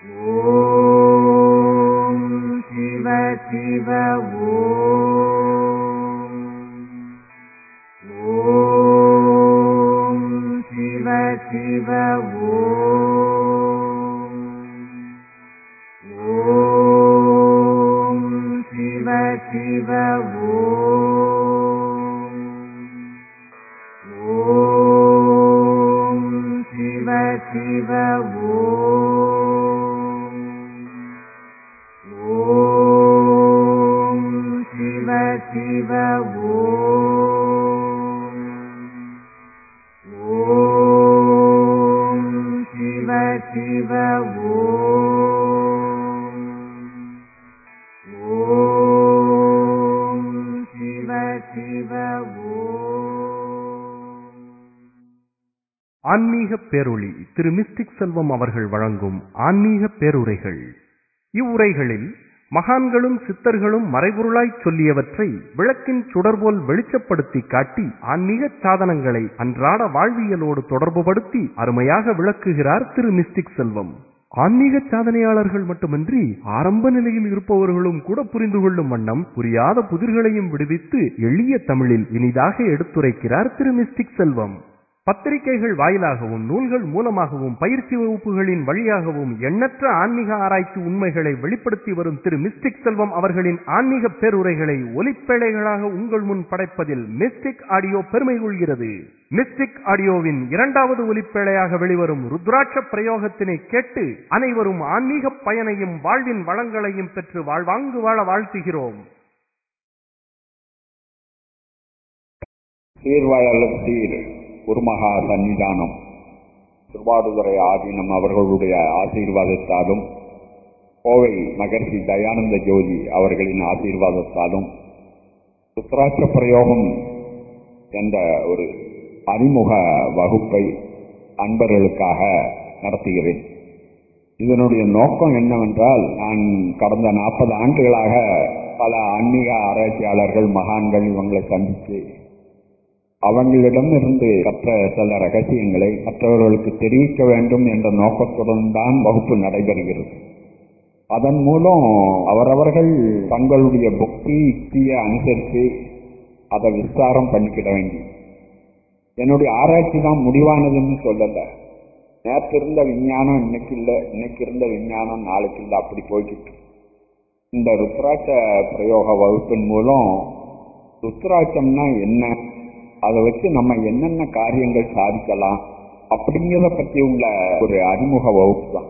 ஓம் சிவ சிவ ஓம் ஓம் சிவ சிவ ஓம் ஓம் சிவ சிவ ஓம் ஓம் சிவ சிவ ஓம் ஓம் சிவ சிவ ஓம் ஓம் சிவ சிவ ஓம் ஓம் சிவ சிவ ஓம் ஆன்மீக பேரொளி திரு மிஸ்டிக் செல்வம் அவர்கள் வழங்கும் ஆன்மீக பேருரைகள் இவ்வுரைகளில் மகான்களும் சித்தர்களும் மறைபொருளாய்ச் சொல்லியவற்றை விளக்கின் சுடர்போல் வெளிச்சப்படுத்தி காட்டி ஆன்மீக சாதனங்களை அன்றாட வாழ்வியலோடு தொடர்புபடுத்தி அருமையாக விளக்குகிறார் திரு மிஸ்டிக் செல்வம் ஆன்மீக சாதனையாளர்கள் மட்டுமின்றி ஆரம்ப நிலையில் இருப்பவர்களும் கூட புரிந்து கொள்ளும் வண்ணம் புரியாத புதிர்களையும் விடுவித்து எளிய தமிழில் இனிதாக எடுத்துரைக்கிறார் திரு மிஸ்டிக் செல்வம் பத்திரிகைகள் வாயிலாகவும் நூல்கள் மூலமாகவும் பயிற்சி வகுப்புகளின் வழியாகவும் எண்ணற்ற ஆன்மீக ஆராய்ச்சி உண்மைகளை வெளிப்படுத்தி வரும் திரு மிஸ்டிக் செல்வம் அவர்களின் ஆன்மீக பேருரைகளை ஒலிப்பேழைகளாக உங்கள் முன் படைப்பதில் மிஸ்டிக் ஆடியோ பெருமை கொள்கிறது மிஸ்டிக் ஆடியோவின் இரண்டாவது ஒலிப்பேழையாக வெளிவரும் ருத்ராட்ச பிரயோகத்தினை கேட்டு அனைவரும் ஆன்மீக பயனையும் வாழ்வின் வளங்களையும் பெற்று வாழ்வாங்கு வாழ வாழ்த்துகிறோம் சீர்வாழல் சீர் குருமகா சன்னிதானம் திருவாடுதுறை ஆதீனம் அவர்களுடைய ஆசீர்வாதத்தாலும் கோவை மகர்ஷி தயானந்த ஜோதி அவர்களின் ஆசீர்வாதத்தாலும் ருத்ராட்ச பிரயோகம் என்ற ஒரு அறிமுக வகுப்பை அன்பர்களுக்காக நடத்துகிறேன் இதனுடைய நோக்கம் என்னவென்றால் நான் கடந்த நாற்பது ஆண்டுகளாக பல ஆன்மீக ஆராய்ச்சியாளர்கள் மகான்கள் இவங்களை சந்தித்து அவங்களிடமிருந்து கற்ற சில ரகசியங்களை மற்றவர்களுக்கு தெரிவிக்க வேண்டும் என்ற நோக்கத்துடன் தான் வகுப்பு நடைபெறுகிறது அதன் மூலம் அவரவர்கள் தங்களுடைய புக்தி யுக்தியை அனுசரித்து அதை விஸ்தாரம் பண்ணிக்கிட வேண்டி என்னுடைய ஆராய்ச்சி தான் முடிவானதுன்னு சொல்லல நேற்று இருந்த விஞ்ஞானம் இன்னைக்கு இல்லை இன்னைக்கு இருந்த விஞ்ஞானம் நாளைக்கு இல்லை அப்படி போய்கிட்டு இந்த ருத்ராட்ச பிரயோக வகுப்பின் மூலம் ருத்ராட்சம்னா என்ன அதை வச்சு நம்ம என்னென்ன காரியங்கள் சாதிக்கலாம் அப்படிங்கிறத பற்றி உள்ள ஒரு அறிமுக வகுப்பு தான்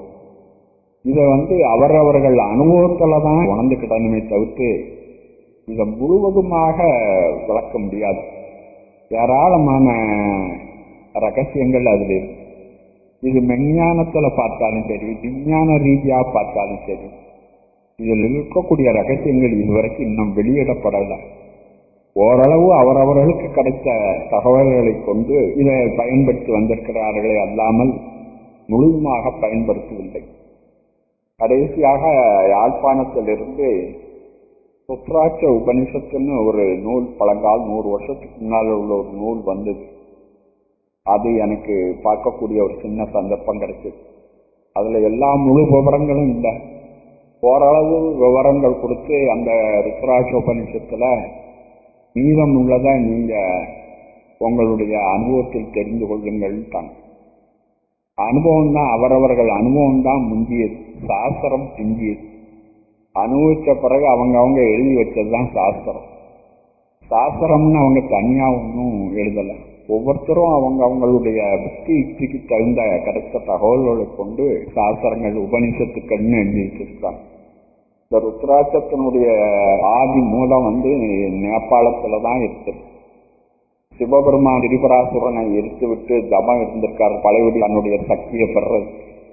இதை வந்து அவரவர்கள் அனுபவத்துல தான் உணர்ந்துக்கிடணுமே தவிர்த்து இதை முழுவதுமாக விளக்க முடியாது ஏராளமான ரகசியங்கள் அதில் இருக்கு இது மெஞ்ஞானத்துல பார்த்தாலும் சரி விஞ்ஞான ரீதியா பார்த்தாலும் சரி இதில் இருக்கக்கூடிய ரகசியங்கள் இதுவரைக்கும் இன்னும் வெளியிடப்படலை ஓரளவு அவரவர்களுக்கு கிடைத்த தகவல்களை கொண்டு இதை பயன்படுத்தி வந்திருக்கிறார்களே அல்லாமல் முழுமையாக பயன்படுத்தவில்லை கடைசியாக யாழ்ப்பாணத்திலிருந்து சுத்ராட்ச உபனிஷத்துன்னு ஒரு நூல் பழங்கால் நூறு வருஷத்துக்கு முன்னால் உள்ள ஒரு நூல் வந்தது அது எனக்கு பார்க்கக்கூடிய ஒரு சின்ன சந்தர்ப்பம் கிடைச்சது அதுல எல்லா முழு விவரங்களும் இல்லை ஓரளவு விவரங்கள் கொடுத்து அந்த ருத்ராட்ச உபனிஷத்துல மீதம் உள்ளதை நீங்க உங்களுடைய அனுபவத்தில் தெரிந்து கொள்ளுங்கள் தான் அனுபவம் தான் அவரவர்கள் அனுபவம் தான் முந்தியது சாஸ்திரம் பிந்தியது அனுபவிச்ச பிறகு அவங்க அவங்க எழுதி வச்சதுதான் சாஸ்திரம் சாஸ்திரம்னு அவங்க தனியா ஒன்றும் எழுதலை ஒவ்வொருத்தரும் அவங்க அவங்களுடைய புத்தி யுக்திக்கு தகுந்த கிடைத்த தகவல்களை கொண்டு சாஸ்திரங்கள் உபனிஷத்துக்கள்னு எழுதி வச்சிருக்காங்க இந்த ருத்ராட்சத்தினுடைய ஆதி மூலம் வந்து நேபாளத்துல தான் இருக்கு சிவபெருமான் திரிபுராசுரனை எரித்து விட்டு தமம் இருந்திருக்காரு பழையபடி தன்னுடைய சக்தியை பெறது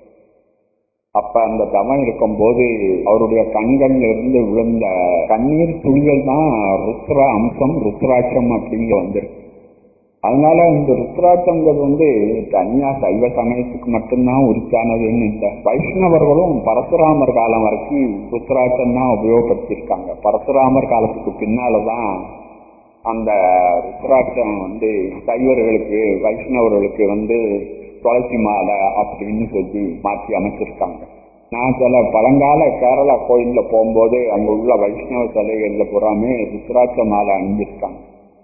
அப்ப அந்த தமம் இருக்கும் போது அவருடைய கண்கள்ல இருந்து விழுந்த கண்ணீர் துளிகள் தான் ருத்ர அம்சம் ருத்ராட்சம் அப்படிங்க வந்திருக்கு அதனால இந்த ருத்ராட்சங்கிறது வந்து தனியா சைவ சமயத்துக்கு மட்டும்தான் உரித்தானதுன்னு இல்லை வைஷ்ணவர்களும் பரசுராமர் காலம் வரைக்கும் ருத்ராட்சம் தான் உபயோகப்படுத்தியிருக்காங்க பரசுராமர் காலத்துக்கு பின்னாலதான் அந்த ருத்ராட்சம் வந்து சைவர்களுக்கு வைஷ்ணவர்களுக்கு வந்து துளசி மாலை அப்படின்னு சொல்லி மாற்றி அமைச்சிருக்காங்க நான் சில பழங்கால கேரளா கோயில்ல போகும்போது அங்க உள்ள வைஷ்ணவ சிலைகள்ல புறாமே ருத்ராட்ச மாலை அணிஞ்சிருக்காங்க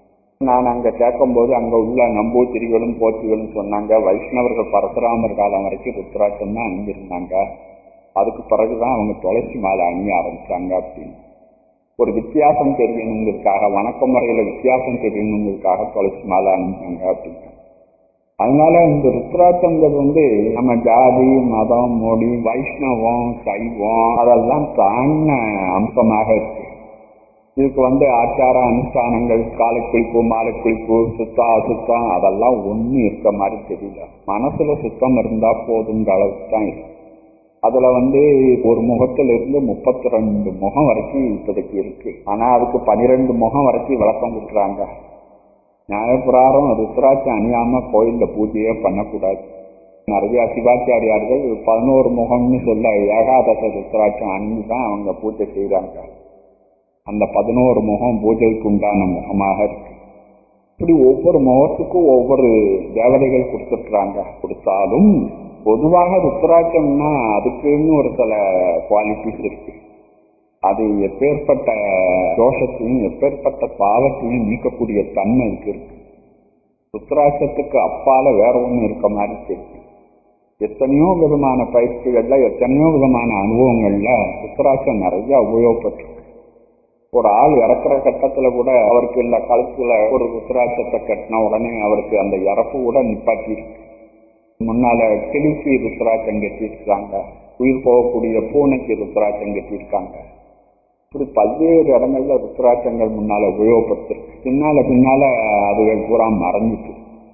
நான் அங்க கேட்கும்போது அங்க உள்ள நம்பூத்திரிகளும் போத்திகளும் சொன்னாங்க வைஷ்ணவர்கள் பரசுராமர் காலம் வரைக்கும் ருத்ராட்சம் தான் அணிஞ்சிருந்தாங்க அதுக்கு பிறகுதான் அவங்க துளசி மாலை அணிய ஆரம்பிச்சாங்க அப்படின்னு ஒரு வித்தியாசம் தெரியணுங்கிறதுக்காக வணக்க முறையில வித்தியாசம் தெரியணுங்கிறதுக்காக துளசி மாலை அணிஞ்சாங்க அப்படின்னு அதனால இந்த ருத்ராட்சங்கிறது வந்து நம்ம ஜாதி மதம் மொழி வைஷ்ணவம் சைவம் அதெல்லாம் தாண்டின அம்சமாக இருக்கு இதுக்கு வந்து ஆச்சார அனுஷ்டானங்கள் காலை குளிப்பு மாலை குளிப்பு சுத்தம் அசுத்தம் அதெல்லாம் ஒன்றும் இருக்க மாதிரி தெரியல மனசுல சுத்தம் இருந்தா போதுங்கிற அளவுக்கு தான் இருக்கு அதுல வந்து ஒரு முகத்துல இருந்து முப்பத்தி ரெண்டு முகம் வரைக்கும் இப்போதைக்கு இருக்கு ஆனா அதுக்கு பனிரெண்டு முகம் வரைக்கும் விளக்கம் கொடுக்குறாங்க நியாயப்பிராரம் ருத்ராட்சம் அணியாம கோயில்ல பூஜையே பண்ணக்கூடாது நிறைய சிவாச்சாரியார்கள் பதினோரு முகம்னு சொல்ல ஏகாதச ருத்ராட்சம் அணிஞ்சு தான் அவங்க பூஜை செய்யறாங்க அந்த பதினோரு முகம் பூஜைக்கு உண்டான முகமாக இருக்கு இப்படி ஒவ்வொரு முகத்துக்கும் ஒவ்வொரு தேவதைகள் கொடுத்துருக்குறாங்க கொடுத்தாலும் பொதுவாக ருத்ராட்சம்னா அதுக்குன்னு ஒரு சில குவாலிட்டிஸ் இருக்கு அது எப்பேற்பட்ட தோஷத்தையும் எப்பேற்பட்ட பாவத்தையும் நீக்கக்கூடிய தன்மை இருக்கு இருக்கு ருத்ராட்சத்துக்கு அப்பால வேற ஒண்ணு இருக்க மாதிரி தெரியும் எத்தனையோ விதமான பயிற்சிகள்ல எத்தனையோ விதமான அனுபவங்கள்ல ருத்ராட்சம் நிறைய உபயோகப்பட்டிருக்கு ஒரு ஆள் இறக்குற கட்டத்துல கூட அவருக்கு இந்த கழுத்துல ஒரு ருத்ராட்சத்தை கட்டின உடனே அவருக்கு அந்த இறப்பு கூட நிப்பாட்டி இருக்கு முன்னால கிளிக்கு ருத்ராட்சம் கட்டியிருக்காங்க உயிர் போகக்கூடிய பூனைக்கு ருத்ராட்சம் கட்டியிருக்காங்க இப்படி பல்வேறு இடங்கள்ல ருத்ராட்சங்கள் முன்னால உபயோகப்படுத்திருக்கு பின்னால பின்னால அதுகள் பூரா மறைஞ்சிட்டு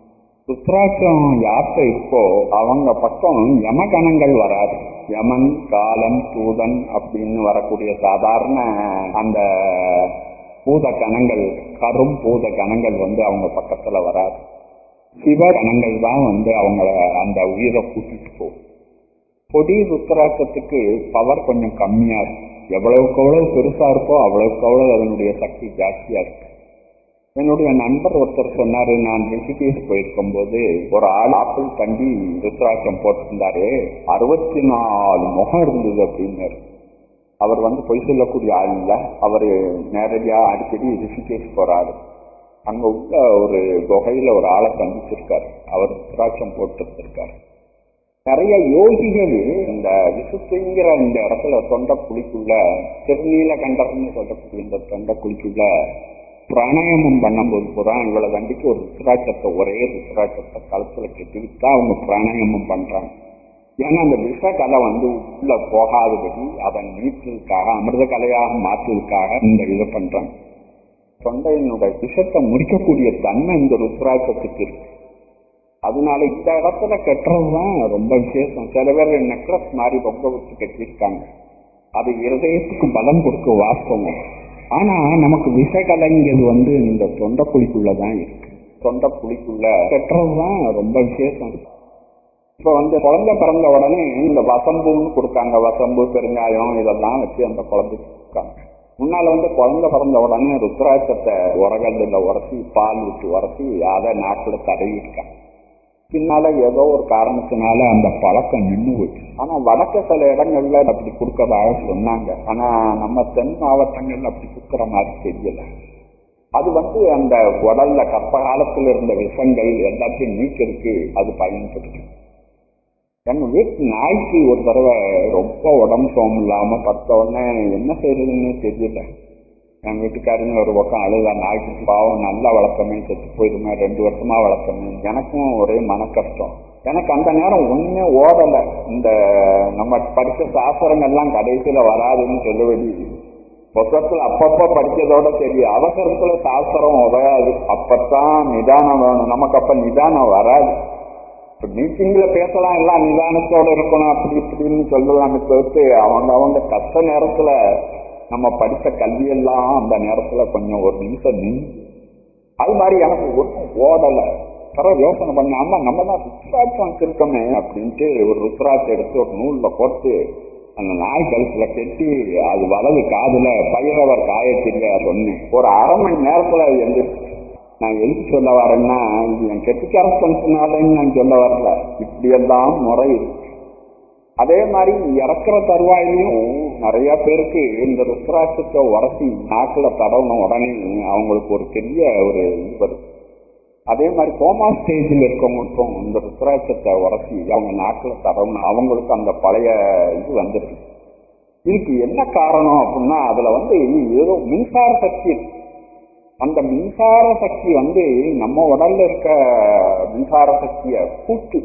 ருத்ராட்சம் யார்கிட்ட இருக்கோ அவங்க பக்கம் யமகணங்கள் வராது யமன் காலம் தூதன் அப்படின்னு வரக்கூடிய சாதாரண அந்த பூத கணங்கள் கரும் பூத கணங்கள் வந்து அவங்க பக்கத்துல வராது சிவ கணங்கள் தான் வந்து அவங்கள அந்த உயிரை கூட்டிட்டு போகும் பொடி ருத்ராட்சத்துக்கு பவர் கொஞ்சம் கம்மியா இருக்கு எவ்வளவுக்கு எவ்வளவு பெருசா இருக்கோ அவ்வளவுக்கு அவ்வளவு அதனுடைய சக்தி ஜாஸ்தியா இருக்கு என்னுடைய நண்பர் ஒருத்தர் சொன்னாரு நான் ரிஷிகேஷ் போயிருக்கும் போது ஒரு ஆள் ஆப்பிள் கண்டி ருத்ராட்சம் போட்டிருந்தாரு அறுபத்தி நாலு முகம் இருந்தது அப்படின்னாரு அவர் வந்து பொய் சொல்லக்கூடிய ஆள் இல்ல அவரு நேரடியா அடிக்கடி ரிஷிகேஷ் போறாரு அங்க உள்ள ஒரு குகையில ஒரு ஆளை சந்திச்சிருக்காரு அவர் ருத்ராட்சம் போட்டு நிறைய யோகிகள் இந்த விசுத்திங்கிற இந்த இடத்துல தொண்ட குழிக்குள்ள திருநீல கண்டர்னு சொல்லக்கூடிய இந்த தொண்ட குழிக்குள்ள பிராணாயாமம் பண்ணும்போது பூரா இவளை வண்டிக்கு ஒரு ருத்ராட்சத்தை ஒரே ருத்ராட்சத்தை கழுத்துல கட்டிவிட்டு தான் அவங்க பிராணாயாமம் பண்றாங்க ஏன்னா அந்த விஷ கலை வந்து உள்ள போகாதபடி அதை நீட்டுறதுக்காக அமிர்த கலையாக மாற்றுறதுக்காக இந்த இதை பண்றாங்க தொண்டையினுடைய விஷத்தை முடிக்கக்கூடிய தன்மை இந்த ருத்ராட்சத்துக்கு இருக்கு அதனால இந்த இடத்துல கட்டுறதுதான் ரொம்ப விசேஷம் சில பேர் நெக்லஸ் மாதிரி ரொம்ப வச்சு கட்டியிருக்காங்க அது இருதயத்துக்கு பலம் கொடுக்க வாஸ்தவம் ஆனா நமக்கு விஷகலைங்கிறது வந்து இந்த தொண்டை குழிக்குள்ளதான் இருக்கு தொண்டை குழிக்குள்ள கட்டுறதுதான் ரொம்ப விசேஷம் இப்ப வந்து குழந்தை பிறந்த உடனே இந்த வசம்புன்னு கொடுத்தாங்க வசம்பு பெருங்காயம் இதெல்லாம் வச்சு அந்த குழந்தைக்கு கொடுத்தாங்க முன்னால வந்து குழந்தை பிறந்த உடனே ருத்ராட்சத்தை உரகல்ல உரசி பால் விட்டு உரசி அதை நாட்டுல தடவிருக்காங்க பின்னால ஏதோ ஒரு காரணத்தினால அந்த பழக்கம் நின்று போச்சு ஆனா வடக்க சில இடங்கள்ல அப்படி கொடுக்கறதாக சொன்னாங்க ஆனா நம்ம தென் மாவட்டங்கள்ல அப்படி கொடுக்கற மாதிரி தெரியல அது வந்து அந்த உடல்ல கப்ப காலத்துல இருந்த விஷங்கள் எல்லாத்தையும் நீக்கிறதுக்கு அது பயன்படுது எங்க வீட்டு நாய்க்கு ஒரு தடவை ரொம்ப உடம்பு சோம் இல்லாம பத்த உடனே என்ன செய்யறதுன்னு தெரியல என் வீட்டுக்காரங்க ஒரு பக்கம் அழுதா நாய்க்கு பாவம் நல்லா வளர்க்கமே செத்து போயிருமே ரெண்டு வருஷமா வளர்க்கமே எனக்கும் ஒரே மன கஷ்டம் எனக்கு அந்த நேரம் ஒண்ணுமே ஓடல இந்த நம்ம படிச்ச சாஸ்திரங்கள்லாம் கடைசியில வராதுன்னு சொல்லுவடி புத்தகத்துல அப்பப்ப படிச்சதோட சரி அவசரத்துல சாஸ்திரம் உதவாது அப்பத்தான் நிதானம் வேணும் நமக்கு அப்ப நிதானம் வராது மீட்டிங்ல பேசலாம் எல்லாம் நிதானத்தோட இருக்கணும் அப்படி இப்படின்னு சொல்லலாமே தவிர்த்து அவங்க அவங்க கஷ்ட நேரத்துல நம்ம படித்த கல்வியெல்லாம் அந்த நேரத்துல கொஞ்சம் ஒரு நிமிஷம் நின்று அது மாதிரி எனக்கு ஒன்றும் ஓடல தர யோசனை பண்ண ஆமா நம்ம தான் ருத்ராட்சம் வச்சிருக்கோமே அப்படின்ட்டு ஒரு ருத்ராட்சம் எடுத்து ஒரு நூல்ல போட்டு அந்த நாய் கழுத்துல கட்டி அது வலது காதுல பயிரவர் காயத்திரிய சொன்னேன் ஒரு அரை மணி நேரத்துல அது எந்திரிச்சு நான் எதுக்கு சொல்ல வரேன்னா இது என் கெட்டிக்காரத்தனத்தினாலன்னு நான் சொல்ல வரல இப்படியெல்லாம் முறை இருக்கு அதே மாதிரி இறக்குற தருவாயிலையும் நிறைய பேருக்கு இந்த ருத்ராட்சத்தை உரசி நாக்குல தடவின உடனே அவங்களுக்கு ஒரு பெரிய ஒரு இது வருது அதே மாதிரி கோமா ஸ்டேஜில் இருக்கவங்களுக்கும் இந்த ருத்ராட்சத்தை உரசி அவங்க நாக்குல தடவின அவங்களுக்கு அந்த பழைய இது வந்துருக்கு இதுக்கு என்ன காரணம் அப்படின்னா அதுல வந்து ஏதோ மின்சார சக்தி இருக்கு. அந்த மின்சார சக்தி வந்து நம்ம உடல்ல இருக்க மின்சார சக்திய கூட்டு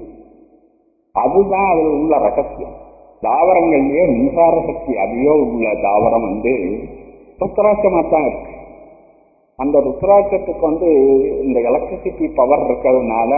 அதுதான் அதுல உள்ள ரகசியம் தாவரங்கள்லயே மின்சார சக்தி அதிகோ உள்ள தாவரம் வந்து ருத்ராட்சமா தான் இருக்கு அந்த ருத்ராட்சத்துக்கு வந்து இந்த எலக்ட்ரிசிட்டி பவர் இருக்கிறதுனால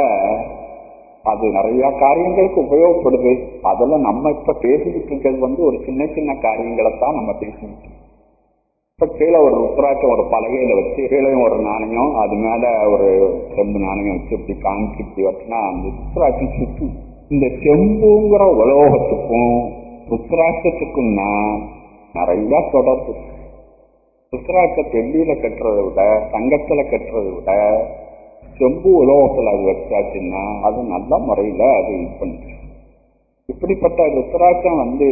அது நிறைய காரியங்களுக்கு உபயோகப்படுது அதுல நம்ம இப்ப பேசிக்கிட்டு இருக்கிறது வந்து ஒரு சின்ன சின்ன காரியங்களை தான் நம்ம பேசிக்கிட்டு இருக்கோம். இப்ப கீழே ஒரு ருத்ராட்சம் ஒரு பலகையில வச்சு கீழே ஒரு நாணயம் அது மேல ஒரு செம்பு நாணயம் வச்சு இப்படி காமிச்சு இப்படி வச்சுனா அந்த ருத்ராட்சம் சுத்தி இந்த செம்புங்கிற உலோகத்துக்கும் ருத்ராட்சத்துக்கும் நான் நிறைய தொடர்பு இருக்கு. ருத்ராட்சத்தை வெள்ளியில கட்டுறதை விட தங்கத்துல கட்டுறதை விட செம்பு உலோகத்துல அது வச்சாச்சுன்னா அது நல்ல முறையில அது இது பண்ணுது இப்படிப்பட்ட ருத்ராட்சம் வந்து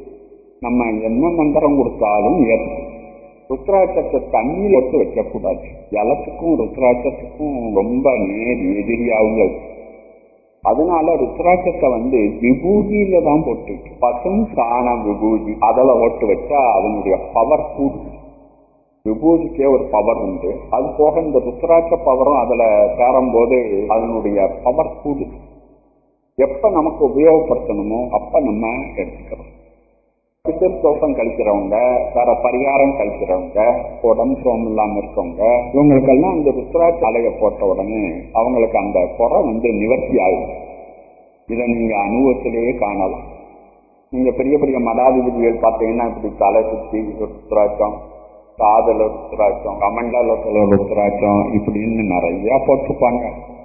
நம்ம என்ன மந்திரம் கொடுத்தாலும் ஏற்கும் ருத்ராட்சத்தை தண்ணியில் ஒட்டு வைக்கக்கூடாது ஜலத்துக்கும் ருத்ராட்சத்துக்கும் ரொம்ப நேர் எதிரியாகவும் இருக்கு அதனால ருத்ராட்சத்தை வந்து விபூதியில தான் போட்டு பசும் சாண விபூதி அதில் ஓட்டு வச்சா அதனுடைய பவர் கூடுது விபூதிக்கே ஒரு பவர் உண்டு அது போக இந்த ருத்ராட்ச பவரும் அதுல சேரும் போது அதனுடைய பவர் கூடுது எப்ப நமக்கு உபயோகப்படுத்தணுமோ அப்ப நம்ம எடுத்துக்கிறோம் பிதிர் தோஷம் கழிக்கிறவங்க வேற பரிகாரம் கழிக்கிறவங்க உடம்பு சோம் இல்லாம இருக்கவங்க இவங்களுக்கெல்லாம் இந்த ருத்ராட்ச அலைய போட்ட உடனே அவங்களுக்கு அந்த குறை வந்து நிவர்த்தி ஆகுது இதை நீங்க அனுபவத்திலேயே காணலாம் நீங்க பெரிய பெரிய மடாதிபதிகள் பார்த்தீங்கன்னா இப்படி தலை சுத்தி ருத்ராட்சம் காதல ருத்ராட்சம் கமண்டலத்துல ருத்ராட்சம் இப்படின்னு நிறைய போட்டிருப்பாங்க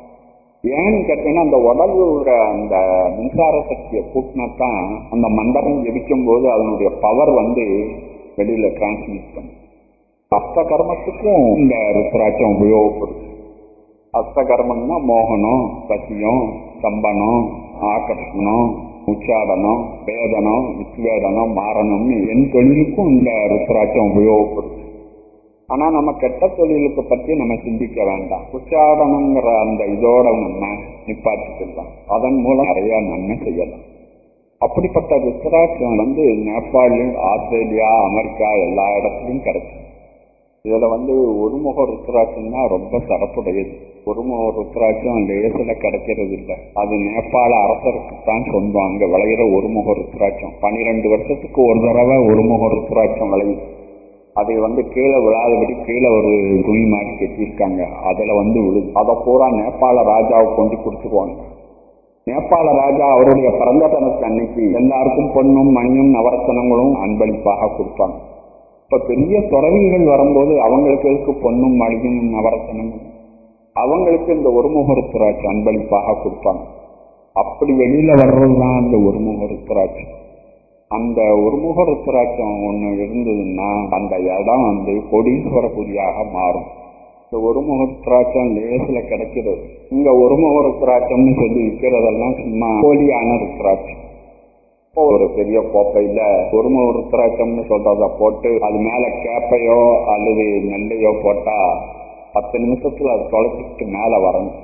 ஏன்னு கேட்டீங்கன்னா அந்த உடலோட அந்த மின்சார சக்தியை கூட்டினாத்தான் அந்த மண்டலம் ஜெபிக்கும் போது அதனுடைய பவர் வந்து வெளியில டிரான்ஸ்மிட் பண்ணும் அஸ்த கர்மத்துக்கும் இந்த ருத்ராட்சம் உபயோகப்படுது அஸ்த கர்மம்னா மோகனம் சத்தியம் சம்பனம் ஆகர்ஷணம் உச்சாடனம் வேதனம் வித்வேதனம் மாறணும்னு என் தொழிலுக்கும் இந்த ருத்ராட்சம் உபயோகப்படுது ஆனா நம்ம கெட்ட தொழிலுக்கு பத்தி நம்ம சிந்திக்க வேண்டாம் உச்சாடனங்கிற அந்த இதோட நம்ம நிப்பாட்டிக்கலாம் அதன் மூலம் நிறைய நன்மை செய்யலாம் அப்படிப்பட்ட ருத்ராட்சம் வந்து நேபாள் ஆஸ்திரேலியா அமெரிக்கா எல்லா இடத்துலயும் கிடைக்கும் இதுல வந்து ஒருமுக ருத்ராட்சம் தான் ரொம்ப சிறப்புடையது ஒருமுக ருத்ராட்சம் லேசில கிடைக்கிறது இல்லை அது நேபாள அரசருக்கு தான் சொந்தம் அங்க விளையிற ஒருமுக ருத்ராட்சம் பன்னிரெண்டு வருஷத்துக்கு ஒரு தடவை ஒருமுக ருத்ராட்சம் விளையுது அதை வந்து கீழே விழாதபடி கீழே ஒரு துணி மாட்டி கட்டியிருக்காங்க அதுல வந்து விழுது அதை பூரா நேபாள ராஜாவுக்கு கொண்டு கொடுத்துருவாங்க நேபாள ராஜா அவருடைய பிறந்த தினத்து அன்னைக்கு எல்லாருக்கும் பொண்ணும் மணியும் நவரத்தனங்களும் அன்பளிப்பாக கொடுப்பாங்க இப்ப பெரிய துறவிகள் வரும்போது அவங்களுக்கு எதுக்கு பொண்ணும் மணியும் நவரத்தனங்களும் அவங்களுக்கு இந்த ஒருமுகருத்துராட்சி அன்பளிப்பாக கொடுப்பாங்க அப்படி வெளியில வர்றதுதான் அந்த ஒருமுகருத்துராட்சி அந்த ஒருமுக ருத்ராட்சம் ஒண்ணு இருந்ததுன்னா அந்த இடம் வந்து கொடீஸ்வரபுரியாக மாறும் இந்த ஒருமுக ருத்ராட்சம் லேசில கிடைக்கிறது இங்க ஒருமுக ருத்ராட்சம்னு சொல்லி விற்கிறதெல்லாம் சும்மா போலியான ருத்ராட்சம் இப்போ ஒரு பெரிய கோப்பையில ஒருமுக ருத்ராட்சம்னு சொல்றத போட்டு அது மேல கேப்பையோ அல்லது நெல்லையோ போட்டா பத்து நிமிஷத்துல அது தொலைச்சிட்டு மேல வரணும்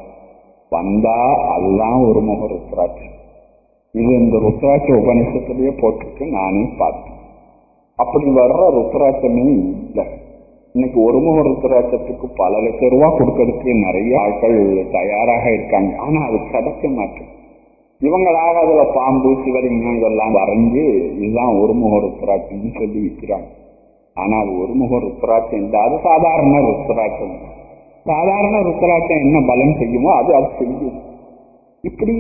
வந்தா அதுதான் ஒருமுக ருத்ராட்சம் இது இந்த ருத்ராட்ச உபநிஷத்துலயே போட்டிருக்கு நானே பார்த்தேன் அப்படி வர்ற ருத்ராட்சமே இல்லை இன்னைக்கு ஒருமுக ருத்ராட்சத்துக்கு பல லட்சம் ரூபாய் கொடுக்கறதுக்கு நிறைய ஆட்கள் தயாராக இருக்காங்க ஆனா அது கிடைக்க மாட்டேன் இவங்களாக அதுல பாம்பு சிவலிங்கம் இதெல்லாம் வரைஞ்சு இதுதான் ஒருமுக ருத்ராட்சம்னு சொல்லி விற்கிறாங்க ஆனா அது ஒருமுக ருத்ராட்சம் இல்லை அது சாதாரண ருத்ராட்சம் சாதாரண ருத்ராட்சம் என்ன பலன் செய்யுமோ அது அது செய்யும் இப்படி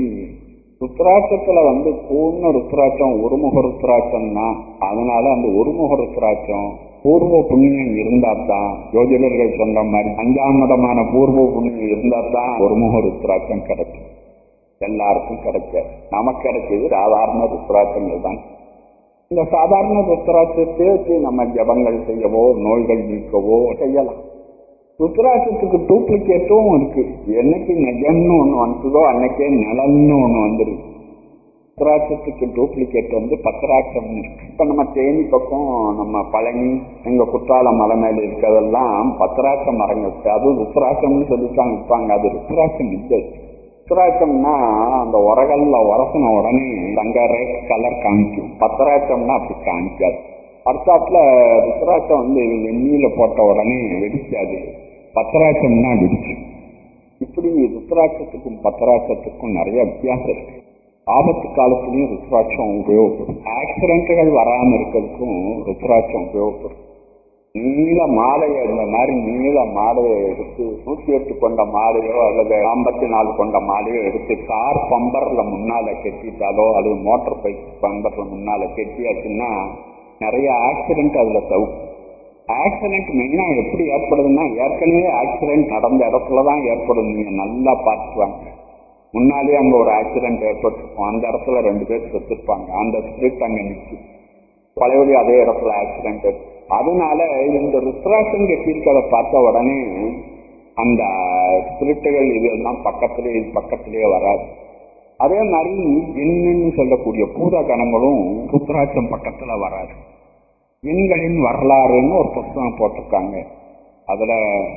ருத்ராட்சத்துல வந்து பூர்ண ருத்ராட்சம் ஒருமுக ருத்ராட்சம் தான் அதனால அந்த ஒருமுக ருத்ராட்சம் பூர்வ புண்ணியம் இருந்தா தான் ஜோதிடர்கள் சொன்ன மாதிரி அஞ்சாம் மதமான பூர்வ புண்ணியம் இருந்தா தான் ஒருமுக ருத்ராட்சம் கிடைக்கும் எல்லாருக்கும் கிடைக்காது நமக்கு கிடைச்சது சாதாரண ருத்ராட்சங்கள் தான் இந்த சாதாரண ருத்ராட்சத்தை வச்சு நம்ம ஜபங்கள் செய்யவோ நோய்கள் நீக்கவோ செய்யலாம் ருத்ராட்சத்துக்கு டூப்ளிகேட்டும் இருக்கு என்னைக்கு நிஜம்னு ஒண்ணு வந்துதோ அன்னைக்கே நிழல்னு ஒண்ணு வந்துருக்கு ருத்ராட்சத்துக்கு டூப்ளிகேட் வந்து பத்திராட்சம்னு இருக்கு இப்ப நம்ம தேனி பக்கம் நம்ம பழனி எங்க குற்றாலம் மலை மேல இருக்கிறதெல்லாம் பத்திராட்ச மரங்கள் இருக்கு அது ருத்ராட்சம்னு சொல்லிட்டாங்க விற்பாங்க அது ருத்ராட்சம் இல்லை ருத்ராட்சம்னா அந்த உரகல்ல உரசின உடனே தங்க ரேட் கலர் காமிக்கும் பத்திராட்சம்னா அப்படி காமிக்காது அடுத்தாப்புல ருத்ராட்சம் வந்து வெந்நீல போட்ட உடனே வெடிக்காது பத்திராட்சம்னா வெடிக்கும் இப்படி ருத்ராட்சத்துக்கும் பத்திராட்சத்துக்கும் நிறைய வித்தியாசம் இருக்கு ஆபத்து காலத்திலையும் ருத்ராட்சம் உபயோகப்படும் ஆக்சிடென்ட்டுகள் வராம இருக்கிறதுக்கும் ருத்ராட்சம் உபயோகப்படும் நீல மாலையை இந்த மாதிரி நீல மாலையை எடுத்து நூத்தி எட்டு கொண்ட மாலையோ அல்லது ஐம்பத்தி நாலு கொண்ட மாலையோ எடுத்து கார் பம்பர்ல முன்னால கெட்டிட்டாலோ அல்லது மோட்டார் பைக் பம்பர்ல முன்னால கெட்டியாச்சுன்னா நிறைய ஆக்சிடென்ட் அதுல தவிர்க்கும் ஆக்சிடென்ட் மெயினா எப்படி ஏற்படுதுன்னா ஏற்கனவே ஆக்சிடென்ட் நடந்த இடத்துலதான் ஏற்படும் நீங்க நல்லா பார்த்துவாங்க முன்னாலே அங்க ஒரு ஆக்சிடென்ட் ஏற்பட்டிருக்கும் அந்த இடத்துல ரெண்டு பேர் செத்துருப்பாங்க அந்த ஸ்பிரிட் அங்க நிற்கும் பழையபடி அதே இடத்துல ஆக்சிடென்ட் அதனால இந்த ருத்ராட்சம் கட்டியிருக்கிறத பார்த்த உடனே அந்த ஸ்பிரிட்டுகள் இதெல்லாம் பக்கத்திலே பக்கத்திலேயே வராது அதே மாதிரி என்னன்னு சொல்லக்கூடிய பூத கணங்களும் ருத்ராட்சம் பக்கத்துல வராது எண்களின் வரலாறுன்னு ஒரு புத்தகம் போட்டிருக்காங்க அதுல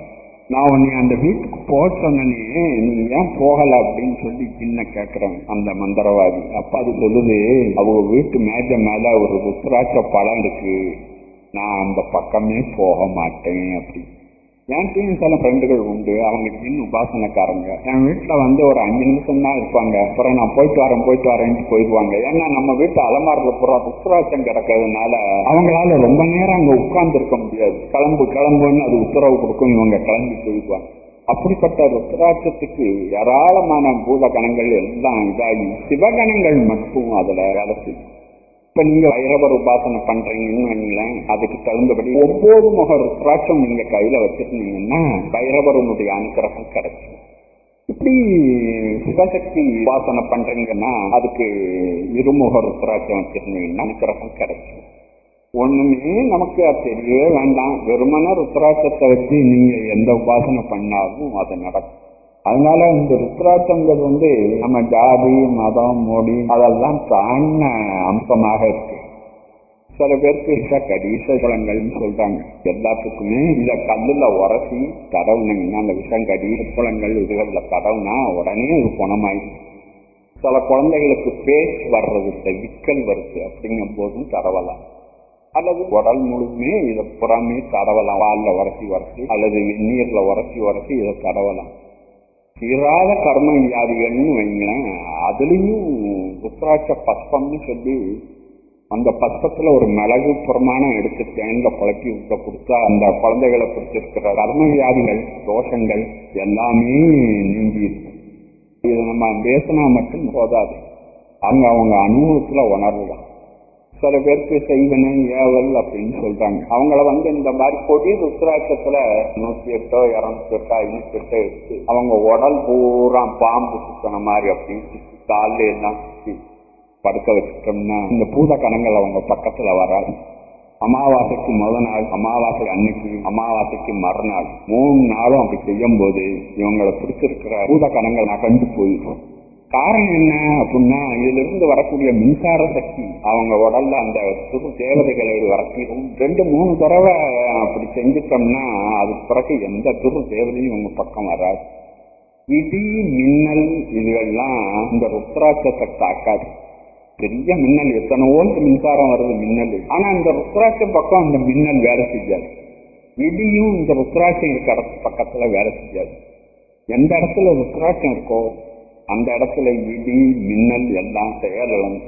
நான் உன்னை அந்த வீட்டுக்கு போக சொன்னனே நீ ஏன் போகல அப்படின்னு சொல்லி சின்ன கேக்குறேன் அந்த மந்திரவாதி அப்ப அது சொல்லுது அவங்க வீட்டு மேஜ மேல ஒரு ருத்ராட்ச பழம் இருக்கு நான் அந்த பக்கமே போக மாட்டேன் அப்படி என்கிட்டயும் சில ஃப்ரெண்டுகள் உண்டு அவங்க ஜின் உபாசனக்காரங்க என் வீட்டுல வந்து ஒரு அஞ்சு நிமிஷம் தான் இருப்பாங்க அப்புறம் நான் போயிட்டு வரேன் போயிட்டு வரேன்ட்டு போயிடுவாங்க ஏன்னா நம்ம வீட்டு அலமாரில பூரா ருத்ராட்சம் கிடக்கிறதுனால அவங்களால ரொம்ப நேரம் அங்க உட்கார்ந்து இருக்க முடியாது கிளம்பு கிளம்புன்னு அது உத்தரவு கொடுக்கும் இவங்க கிளம்பி போயிடுவாங்க அப்படிப்பட்ட ருத்ராட்சத்துக்கு ஏராளமான பூத கணங்கள் எல்லாம் இதாகி சிவகணங்கள் மட்டும் அதுல வேலை செய்யும் இப்ப நீங்க வைரவர் உபாசனை பண்றீங்கன்னு வைங்களேன் அதுக்கு தகுந்தபடி ஒவ்வொரு முக ருத்ராட்சம் நீங்க கையில வச்சிருந்தீங்கன்னா வைரவருடைய அனுக்கிரகம் கிடைக்கும் இப்படி சிவசக்தி உபாசனை பண்றீங்கன்னா அதுக்கு இருமுக ருத்ராட்சம் வச்சிருந்தீங்கன்னா அனுக்கிரகம் கிடைக்கும் ஒண்ணுமே நமக்கு அது தெரியவே வேண்டாம் வெறுமன ருத்ராட்சத்தை வச்சு நீங்க எந்த உபாசனை பண்ணாலும் அது நடக்கும் அதனால இந்த ருத்ராட்சங்கள் வந்து நம்ம ஜாதி மதம் மொழி அதெல்லாம் தாண்ட அம்சமாக இருக்கு சில பேருக்கு விஷக்கடி விஷகுளங்கள்னு சொல்றாங்க எல்லாத்துக்குமே இந்த கல்லுல உரசி தடவுனீங்கன்னா அந்த விஷங்கடி குளங்கள் இதுகள்ல தடவுனா உடனே இது குணமாயிடும் சில குழந்தைகளுக்கு பேஸ் வர்றது இல்லை விக்கல் வருது அப்படிங்கும் போதும் தடவலாம் அல்லது உடல் முழுமே இதை புறமே தடவலாம் வால்ல உரசி உரசி அல்லது நீர்ல உரசி உரசி இதை தடவலாம் தீராத கர்ம வியாதிகள்னு வைங்களேன் அதுலயும் ருத்ராட்ச பஸ்பம்னு சொல்லி அந்த பஸ்பத்துல ஒரு மிளகு பிரமாணம் எடுத்து தேன்ல பழக்கி விட்ட கொடுத்தா அந்த குழந்தைகளை பிடிச்சிருக்கிற கர்ம வியாதிகள் தோஷங்கள் எல்லாமே நீங்கி இருக்கும் இது நம்ம பேசினா மட்டும் போதாது அவங்க அவங்க அனுபவத்துல உணர்வுதான் சில பேருக்கு செய்வனை ஏவல் அப்படின்னு சொல்றாங்க அவங்கள வந்து இந்த மாதிரி கொடி ருத்ராட்சத்துல நூத்தி எட்டோ இருநூத்தி எட்டோ ஐநூத்தி எட்டோ எடுத்து அவங்க உடல் பூரா பாம்பு சுத்தின மாதிரி அப்படின்னு காலில் எல்லாம் சுத்தி படுக்க வச்சுட்டோம்னா இந்த பூத கணங்கள் அவங்க பக்கத்துல வராது அமாவாசைக்கு முத நாள் அமாவாசை அன்னைக்கு அமாவாசைக்கு மறுநாள் மூணு நாளும் அப்படி செய்யும் போது இவங்களை பிடிச்சிருக்கிற பூத கணங்கள் நகர்ந்து போயிடும் காரணம் என்ன அப்படின்னா இதுல இருந்து வரக்கூடிய மின்சார சக்தி அவங்க உடல்ல அந்த புது தேவதைகளை வரக்கும் ரெண்டு மூணு தடவை அப்படி செஞ்சுட்டோம்னா அது பிறகு எந்த துரு தேவதையும் உங்க பக்கம் வராது இடி மின்னல் இதுகள்லாம் இந்த ருத்ராட்சத்தை தாக்காது பெரிய மின்னல் எத்தனை வோல்ட் மின்சாரம் வருது மின்னல் ஆனா இந்த ருத்ராட்சம் பக்கம் அந்த மின்னல் வேலை செய்யாது இடியும் இந்த ருத்ராட்சம் இருக்கிற பக்கத்துல வேலை செய்யாது எந்த இடத்துல ருத்ராட்சம் இருக்கோ அந்த இடத்துல இடி மின்னல் எல்லாம் செயலும்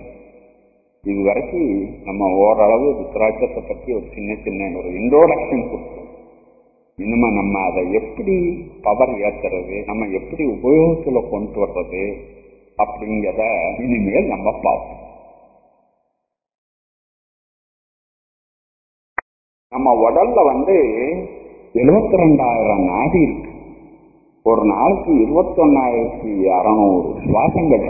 இது வரைக்கும் நம்ம ஓரளவு ருத்ராட்சத்தை பத்தி ஒரு சின்ன சின்ன ஒரு இன்ட்ரோடக்ஷன் கொடுத்தோம் இனிமே நம்ம அதை எப்படி பவர் ஏத்துறது நம்ம எப்படி உபயோகத்துல கொண்டு வர்றது அப்படிங்கிறத இனிமேல் நம்ம பார்ப்போம் நம்ம உடல்ல வந்து எழுபத்தி ரெண்டாயிரம் நாடி இருக்கு ஒரு நாளைக்கு இருபத்தி ஒன்னாயிரத்தி அறநூறு சுவாசங்கள்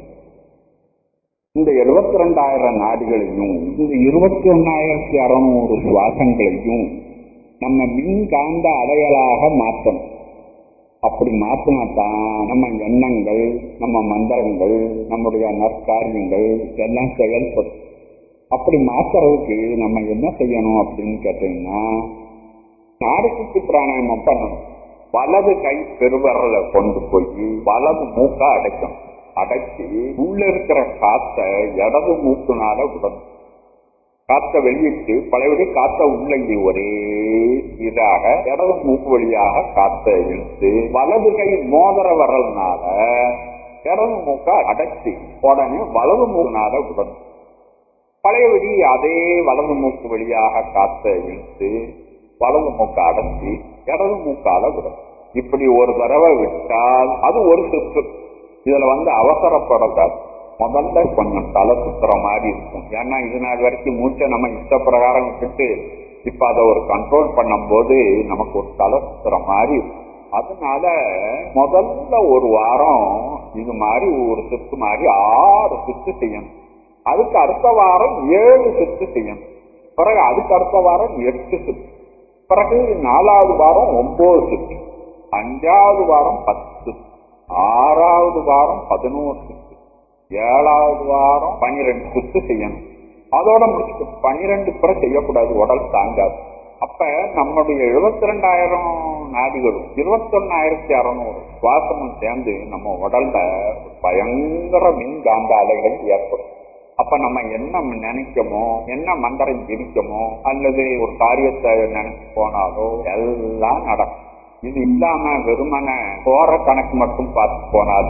இந்த எழுபத்தி ரெண்டாயிரம் நாடுகளையும் இந்த இருபத்தி ஒன்னாயிரத்தி அறநூறு சுவாசங்களையும் நம்ம மின்காந்த அலைகளாக மாற்றணும் அப்படி மாத்தினாதான் நம்ம எண்ணங்கள் நம்ம மந்திரங்கள் நம்முடைய நற்காரியங்கள் எல்லாம் செயல்படும் அப்படி மாத்துறதுக்கு நம்ம என்ன செய்யணும் அப்படின்னு கேட்டீங்கன்னா நாடுக்கு பிராணாயாமம் பண்ணணும் வலது கை பெருவரல கொண்டு போய் வலது மூக்க அடைக்கணும் அடைச்சி உள்ள இருக்கிற காத்த இடது மூக்குனால விடணும் காத்த வெளியிட்டு பழையபடி காத்த உள்ள ஒரே இதாக இடது மூக்கு வழியாக காத்த இழுத்து வலது கை மோதிர வரல்னால இடது மூக்க அடைச்சி உடனே வலது மூக்குனால விடணும் பழையபடி அதே வலது மூக்கு வழியாக காத்த இழுத்து வலது மூக்க அடைச்சி இடது மூக்கால விடும் இப்படி ஒரு தடவை விட்டால் அது ஒரு சுற்று இதுல வந்து அவசரப்படக்கூடாது முதல்ல கொஞ்சம் தலை சுத்துற மாதிரி இருக்கும் ஏன்னா இது நாள் வரைக்கும் மூச்சை நம்ம இஷ்ட பிரகாரம் விட்டுட்டு இப்ப அதை ஒரு கண்ட்ரோல் பண்ணும் போது நமக்கு ஒரு தலை சுத்துற மாதிரி இருக்கும் அதனால முதல்ல ஒரு வாரம் இது மாதிரி ஒரு சுத்து மாதிரி ஆறு சுத்து செய்யணும் அதுக்கு அடுத்த வாரம் ஏழு சுத்து செய்யணும் பிறகு அதுக்கு அடுத்த வாரம் எட்டு சுத்து பிறகு நாலாவது வாரம் ஒன்பது சுத்து அஞ்சாவது வாரம் பத்து ஆறாவது வாரம் பதினோரு சுத்து ஏழாவது வாரம் பனிரெண்டு சுத்து செய்யணும் அதோட முடிச்சுட்டு பனிரெண்டு பிற செய்யக்கூடாது உடல் தாங்காது அப்ப நம்முடைய எழுபத்தி ரெண்டாயிரம் நாடிகளும் இருபத்தி ஒன்னாயிரத்தி அறுநூறு சுவாசமும் சேர்ந்து நம்ம உடல்ல பயங்கர மின் காந்த அலைகள் ஏற்படும் அப்ப நம்ம என்ன நினைக்கமோ என்ன மந்திரம் ஜெபிக்கமோ அல்லது ஒரு காரியத்தை நினைச்சு போனாலோ எல்லாம் நடக்கும் இது இல்லாம வெறுமன போற கணக்கு மட்டும் பார்த்து போனால்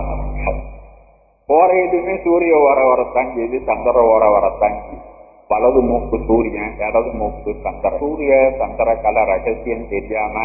போற எதுவுமே சூரிய ஓர வரத்தான் செய்து சந்திர ஓர வரத்தான் செய்து வலது மூக்கு சூரியன் இடது மூக்கு சந்திர சூரிய சந்திர கல ரகசியம் தெரியாம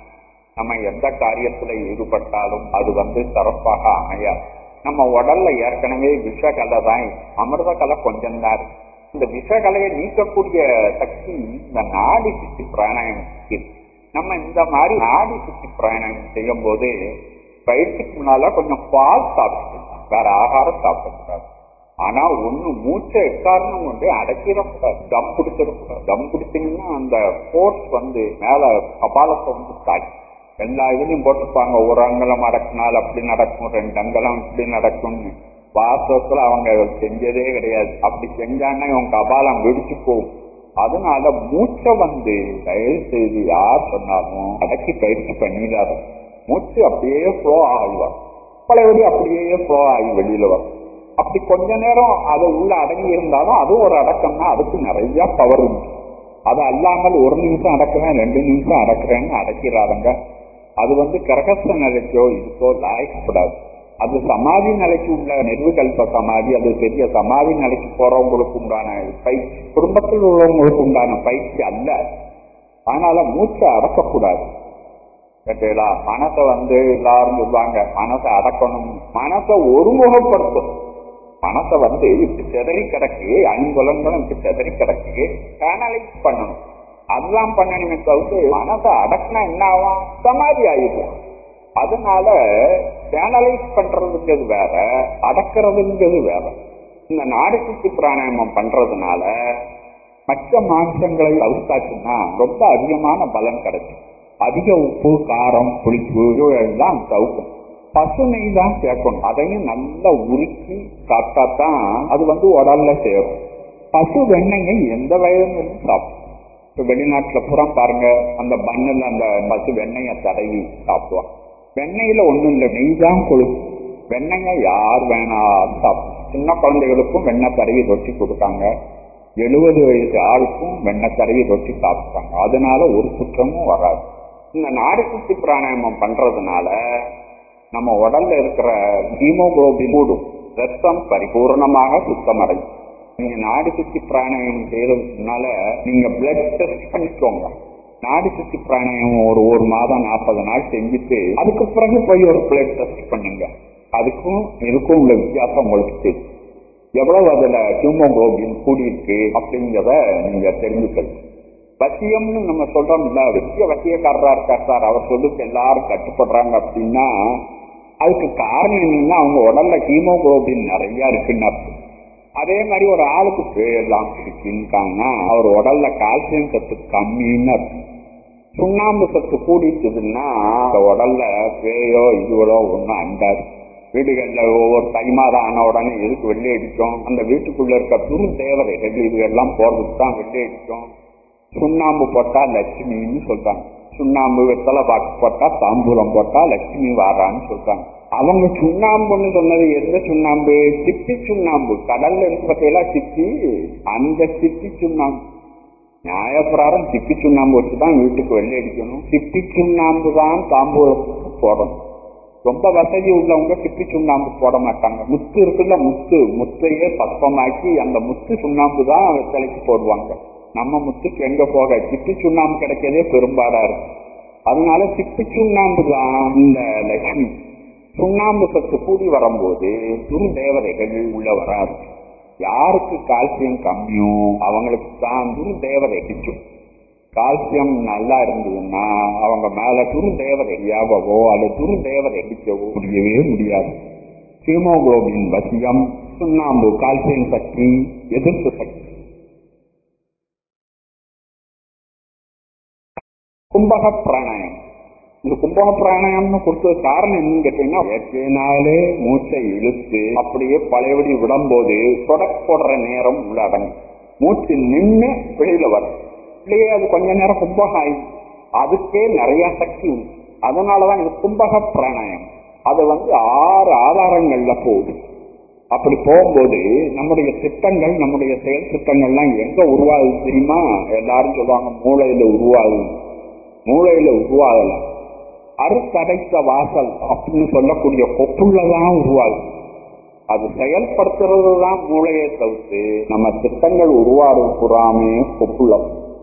நம்ம எந்த காரியத்துல ஈடுபட்டாலும் அது வந்து சிறப்பாக அமையாது நம்ம உடல்ல ஏற்கனவே விஷகலை தான் அமிர்த கலை கொஞ்சம் தான் இந்த விஷகலையை நீக்கக்கூடிய சக்தி இந்த நாடி சுத்தி பிராணாயம் நம்ம இந்த மாதிரி நாடி சுத்தி பிராணாயம் செய்யும் போது பயிற்சிக்கு முன்னால கொஞ்சம் பால் சாப்பிட்டுக்கலாம் வேற ஆகாரம் சாப்பிடக்கூடாது ஆனா ஒண்ணு மூச்சை எக்காரணம் கொண்டு அடக்கிடக்கூடாது தம் பிடிச்சிடக்கூடாது தம் பிடிச்சீங்கன்னா அந்த போர்ஸ் வந்து மேல கபாலத்தை வந்து தாக்கி எல்லா இதுலயும் போட்டிருப்பாங்க ஒரு அங்கலம் அடக்கினால் அப்படி நடக்கும் ரெண்டு அங்கலம் இப்படி நடக்கும்னு வாசத்துல அவங்க செஞ்சதே கிடையாது அப்படி செஞ்சாங்கன்னா இவங்க கபாலம் வெடிச்சு போகும் அதனால மூச்சை வந்து தயவு செய்து யார் சொன்னாலும் அடக்கி பயிற்சி பண்ணிடாத மூச்சு அப்படியே ஃப்ளோ ஆகிவார் பழையபடி அப்படியே ஃப்ளோ ஆகி வெளியில வரும் அப்படி கொஞ்ச நேரம் அது உள்ள அடங்கி இருந்தாலும் அதுவும் ஒரு அடக்கம்னா அதுக்கு நிறைய பவர் உண்டு அது அல்லாமல் ஒரு நிமிஷம் அடக்குறேன் ரெண்டு நிமிஷம் அடக்குறேன்னு அடக்கிறாருங்க அது வந்து கிரகஸ்த நிலைக்கோ இதுக்கோ லாயக்கப்படாது அது சமாதி நிலைக்கு உள்ள நெருவுகல்ப சமாதி அது பெரிய சமாதி நிலைக்கு போறவங்களுக்கு உண்டான பயிற்சி குடும்பத்தில் உள்ளவங்களுக்கு உண்டான பயிற்சி அல்ல அதனால மூச்சை அடக்கக்கூடாது கேட்டீங்களா மனசை வந்து எல்லாரும் சொல்லுவாங்க மனசை அடக்கணும் மனசை ஒருமுகப்படுத்தணும் மனசை வந்து இப்படி செதறி கிடக்கு ஐம்புலன்களும் இப்படி செதறி கிடக்கு சேனலைஸ் பண்ணணும் அதெல்லாம் பண்ணணுமே தவிர்த்து மனசை அடக்கினா என்ன ஆகும் சமாதி ஆயிடும் அதனால சேனலைஸ் பண்றதுங்கிறது வேற அடக்கிறதுங்கிறது வேற இந்த நாடு சுத்தி பிராணாயாமம் பண்றதுனால மற்ற மாற்றங்களை தவிர்த்தாச்சுன்னா ரொம்ப அதிகமான பலன் கிடைக்கும் அதிக உப்பு காரம் புளிப்பு எல்லாம் தவிர்க்கும் பசு நெய் தான் சேர்க்கணும் அதையும் நல்லா உருக்கி சாப்பிட்டா தான் அது வந்து உடல்ல சேரும் பசு வெண்ணெயை எந்த வயதுன்னு சாப்பிடும் இப்ப வெளிநாட்டுல பூரா பாருங்க அந்த பண்ணல அந்த பசு வெண்ணெய தடவி சாப்பிடுவாங்க வெண்ணெயில ஒண்ணும் இல்லை நெய் தான் கொழுப்பு வெண்ணெய யார் வேணாலும் சாப்பிடும் சின்ன குழந்தைகளுக்கும் வெண்ணெய் தடவி ரொட்டி கொடுத்தாங்க எழுபது வயசு ஆளுக்கும் வெண்ணெய் தடவி ரொட்டி சாப்பிட்டாங்க அதனால ஒரு குற்றமும் வராது இந்த நாடு சுத்தி பிராணாயாமம் பண்றதுனால நம்ம உடல்ல இருக்கிற ஹீமோகுளோபின் கூடும் ரத்தம் பரிபூர்ணமாக சுத்தமடையும் நீங்க நாடி சுத்தி பிராணாயாமம் செய்யறதுனால நீங்க பிளட் டெஸ்ட் பண்ணிக்கோங்க நாடி சுத்தி பிராணாயாமம் ஒரு ஒரு மாதம் நாற்பது நாள் செஞ்சுட்டு அதுக்கு பிறகு போய் ஒரு பிளட் டெஸ்ட் பண்ணுங்க அதுக்கும் இதுக்கும் உள்ள வித்தியாசம் உங்களுக்கு தெரியும் எவ்வளவு அதுல ஹியூமோகுளோபின் கூடியிருக்கு அப்படிங்கிறத நீங்க தெரிஞ்சுக்கணும் வசியம்னு நம்ம சொல்றோம் இல்ல வெற்றிய வசியக்காரரா இருக்கார் சார் அவர் சொல்லுக்கு எல்லாரும் கட்டுப்படுறாங்க அப்படின்னா அதுக்கு காரணம் என்னன்னா அவங்க உடல்ல ஹீமோகுளோபின் நிறைய இருக்குன்னு அர்த்தம் அதே மாதிரி ஒரு ஆளுக்கு பேரெல்லாம் இருக்குன்னு அவர் உடல்ல கால்சியம் சத்து கம்மின்னு அர்த்தம் சுண்ணாம்பு சத்து கூடிட்டுதுன்னா அந்த உடல்ல பேயோ இதுவோ ஒண்ணும் அண்டாது வீடுகள்ல ஒவ்வொரு தை மாதம் ஆன உடனே எதுக்கு வெள்ளை அடிக்கும் அந்த வீட்டுக்குள்ள இருக்க துரு தேவதைகள் இதுகெல்லாம் போறதுக்கு தான் வெள்ளை அடிக்கும் சுண்ணாம்பு போட்டா லட்சுமின்னு சொல்றாங்க சுண்ணாம்பு வெத்தலை பாக்கு போட்டா தாம்பூலம் போட்டா லட்சுமி வாரான்னு சொல்றாங்க அவங்க சுண்ணாம்புன்னு சொன்னது எந்த சுண்ணாம்பு சிப்பி சுண்ணாம்பு கடல்ல இருந்து பார்த்தீங்களா சிப்பி அந்த சிப்பி சுண்ணாம்பு நியாயப்பிராரம் சிப்பி சுண்ணாம்பு வச்சுதான் வீட்டுக்கு வெள்ளை அடிக்கணும் சிப்பி சுண்ணாம்பு தான் தாம்பூலத்துக்கு போடணும் ரொம்ப வசதி உள்ளவங்க சிப்பி சுண்ணாம்பு போட மாட்டாங்க முத்து இருக்குல்ல முத்து முத்தையே பப்பமாக்கி அந்த முத்து சுண்ணாம்பு தான் வெத்தலைக்கு போடுவாங்க நம்ம முத்துக்கு எங்க போக சிப்பி சுண்ணாம்பு கிடைக்கிறதே பெரும்பாடா இருக்கு அதனால சிப்பி சுண்ணாம்பு தான் இந்த லட்சுமி சுண்ணாம்பு சத்து கூடி வரும்போது துரு தேவதைகள் உள்ள வராது யாருக்கு கால்சியம் கம்மியோ அவங்களுக்கு தான் துரு தேவதை அடிக்கும் கால்சியம் நல்லா இருந்ததுன்னா அவங்க மேல துரு தேவதை வியாபவோ அல்லது துரு தேவதை அடிக்கவோ முடியவே முடியாது ஹீமோகுளோபின் வசியம் சுண்ணாம்பு கால்சியம் சக்தி எதிர்ப்பு சக்தி கும்பக பிராணாயம் இந்த கும்பக பிராணாயம்னு கொடுத்தது காரணம் என்னன்னு கேட்டீங்கன்னா ஏற்கனாலே மூச்சை இழுத்து அப்படியே பழையபடி விடும்போது தொடக்க போடுற நேரம் உள்ள அடங்கும் மூச்சு நின்று வெளியில வரும் இல்லையே அது கொஞ்ச நேரம் கும்பகம் ஆகி அதுக்கே நிறைய சக்தி உண்டு அதனாலதான் இது கும்பக பிராணாயம் அது வந்து ஆறு ஆதாரங்கள்ல போகுது அப்படி போகும்போது நம்முடைய திட்டங்கள் நம்முடைய செயல் திட்டங்கள்லாம் எங்க உருவாகுது தெரியுமா எல்லாரும் சொல்லுவாங்க மூளையில உருவாகுது மூளையில உருவாகல அறுத்தடைத்த வாசல் அப்படின்னு சொல்லக்கூடிய கொப்புள்ளதான் உருவாகுது அது செயல்படுத்துறது தான் மூளையை தவிர்த்து நம்ம திட்டங்கள் உருவாடுறது புறாமே கொப்புள்ளம்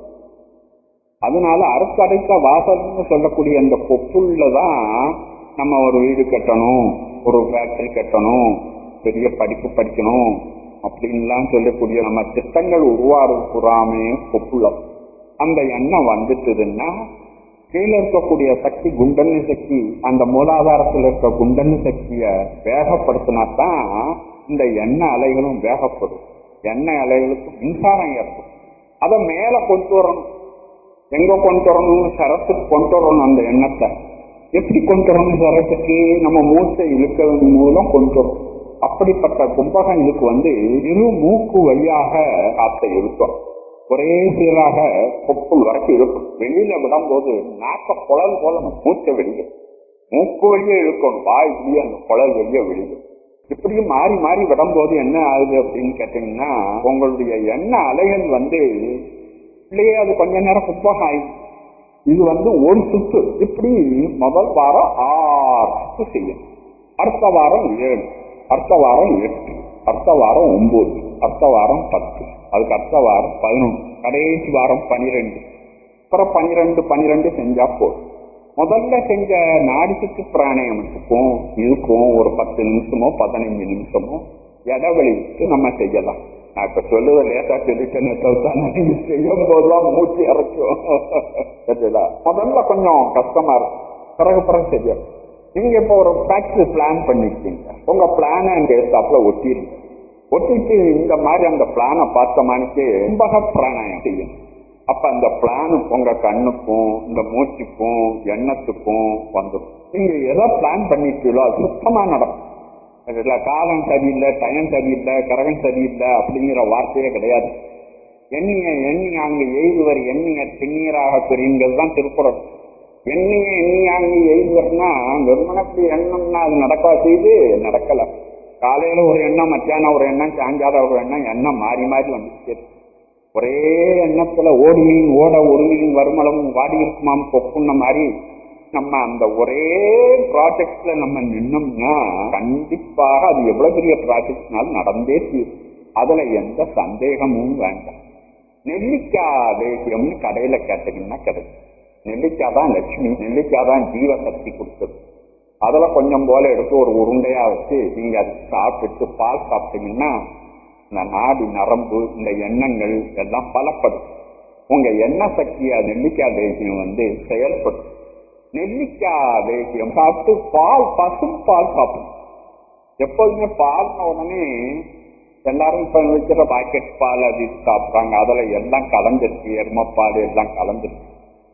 அதனால அறுத்தடைத்த வாசல்னு சொல்லக்கூடிய அந்த கொப்புள்ளதான் நம்ம ஒரு வீடு கட்டணும் ஒரு ஃபேக்டரி கட்டணும் பெரிய படிப்பு படிக்கணும் அப்படின்லாம் சொல்லக்கூடிய நம்ம திட்டங்கள் உருவாடுறது புறாமே கொப்புள்ளம் அந்த எண்ணம் வந்துட்டுதுன்னா கீழே இருக்கக்கூடிய சக்தி குண்டன்னு சக்தி அந்த மூலாதாரத்தில் இருக்க குண்டன்னு சக்திய வேகப்படுத்தினா தான் இந்த எண்ணெய் அலைகளும் வேகப்படும் எண்ணெய் அலைகளுக்கு மின்சாரம் ஏற்படும் அதை மேல கொண்டு வரணும் எங்க கொண்டு வரணும் சரத்துக்கு கொண்டு வரணும் அந்த எண்ணத்தை எப்படி கொண்டு வரணும் சரத்துக்கு நம்ம மூச்சை இழுக்கிறதன் மூலம் கொண்டு வரணும் அப்படிப்பட்ட கும்பகம் இதுக்கு வந்து இரு மூக்கு வழியாக காத்தை இழுக்கும் ஒரே சீராக கொப்புள் வரைக்கும் இருக்கும் வெளியில விடும்போது நாக்க குழல் போல மூச்சை வெளியே மூக்கு வெளியே இழுக்கணும் வாய் வெளியே அந்த குழல் வெளியே வெளியே இப்படியும் மாறி மாறி விடும்போது என்ன ஆகுது அப்படின்னு கேட்டீங்கன்னா உங்களுடைய எண்ணெய் அலைகள் வந்து இல்லையே அது கொஞ்ச நேரம் குப்பகம் ஆயிடுச்சு இது வந்து ஒரு சுத்து இப்படி முதல் வாரம் ஆறு சுத்து செய்யும் அடுத்த வாரம் ஏழு அடுத்த வாரம் எட்டு அடுத்த வாரம் ஒன்பது அடுத்த வாரம் பத்து அதுக்கு அடுத்த வாரம் பதினொன்று கடைசி வாரம் பனிரெண்டு அப்புறம் பனிரெண்டு பனிரெண்டு செஞ்சா போதும் முதல்ல செஞ்ச நாடிசுக்கு பிராணாயமத்துக்கும் இதுக்கும் ஒரு பத்து நிமிஷமோ பதினைஞ்சு நிமிஷமோ இடைவெளி விட்டு நம்ம செய்யலாம் நான் இப்ப சொல்லுவ லேட்டா சொல்லிட்டேன்னு தவிர்த்தானே செய்யும் போதுதான் மூச்சு இறக்கும் சரிங்களா? முதல்ல கொஞ்சம் கஷ்டமா இருக்கும் பிறகு பிறகு செய்யும் நீங்க இப்ப ஒரு ஃபேக்டரி பிளான் பண்ணிருக்கீங்க உங்க பிளான எங்க எடுத்தாப்புல ஒட்டிருங்க ஒட்டிட்டு இந்த மாதிரி அந்த பிளானை பார்த்த மணிக்கு கும்பக பிராணாயம் செய்யும் அப்ப அந்த பிளான் உங்க கண்ணுக்கும் இந்த மூச்சுக்கும் எண்ணத்துக்கும் வந்துடும் நீங்க எதை பிளான் பண்ணிட்டீங்களோ அது சுத்தமா நடக்கும் இதுல காலம் சரியில்லை டைம் சரியில்லை கரகம் சரியில்லை அப்படிங்கிற வார்த்தையே கிடையாது எண்ணிய எண்ணி அங்கு எய்துவர் எண்ணிய திண்ணீராக பெரியங்கிறது தான் திருக்குறள் எண்ணிய எண்ணியாங்கு எய்துவர்னா வெறுமனப்படி எண்ணம்னா அது நடக்கா செய்து நடக்கல காலையில ஒரு எண்ணம் மத்தியானம் ஒரு எண்ணம் சாயங்காலம் ஒரு எண்ணம் எண்ணம் மாறி மாறி வந்துச்சு ஒரே எண்ணத்துல ஓடி மீன் ஓட ஒரு மீன் வருமளம் வாடி இருக்குமாம் கொப்புன்ன மாதிரி நம்ம அந்த ஒரே ப்ராஜெக்ட்ல நம்ம நின்னோம்னா கண்டிப்பாக அது எவ்வளவு பெரிய ப்ராஜெக்ட்னாலும் நடந்தே தீரும் அதுல எந்த சந்தேகமும் வேண்டாம் நெல்லிக்காய் தேசியம்னு கடையில கேட்டீங்கன்னா கிடைக்கும் நெல்லிக்காய் தான் லட்சுமி நெல்லிக்காய் தான் ஜீவசக்தி கொடுத்தது அதுல கொஞ்சம் போல எடுத்து ஒரு உருண்டையா வச்சு நீங்க அது சாப்பிட்டு பால் சாப்பிட்டீங்கன்னா இந்த நாடி நரம்பு இந்த எண்ணங்கள் எல்லாம் பலப்படும் உங்க எண்ணெய் சக்தியா நெல்லிக்காய் தேசியம் வந்து செயல்படும் நெல்லிக்காய் தேசியம் சாப்பிட்டு பால் பசும் பால் சாப்பிடும் எப்போதுமே பால்ன உடனே எல்லாரும் இப்ப வைக்கிற பாக்கெட் பால் அது இது சாப்பிட்றாங்க அதுல எல்லாம் கலந்துருக்கு எருமப்பால் எல்லாம் கலந்துருக்கு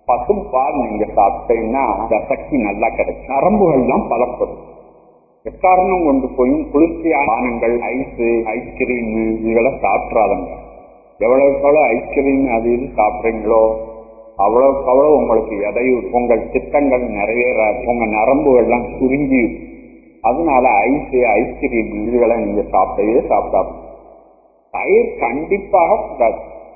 பசும் பால் நீங்க சாப்பிட்டீங்கன்னா அந்த சக்தி நல்லா கிடைக்கும் நரம்புகள்லாம் பலப்படும் எக்காரணம் கொண்டு போய் குளிர்ச்சியான பானங்கள் ஐஸ் ஐஸ்கிரீம் இதெல்லாம் சாப்பிட்றாதங்க எவ்வளவுக்கு எவ்வளவு ஐஸ்கிரீம் அது இது சாப்பிட்றீங்களோ அவ்வளவுக்கு அவ்வளவு உங்களுக்கு எடையும் உங்கள் திட்டங்கள் நிறைவேறாது உங்க நரம்புகள்லாம் சுருங்கி அதனால ஐஸ் ஐஸ்கிரீம் இதுகளை நீங்க சாப்பிடவே சாப்பிடாது தயிர் கண்டிப்பாக கூடாது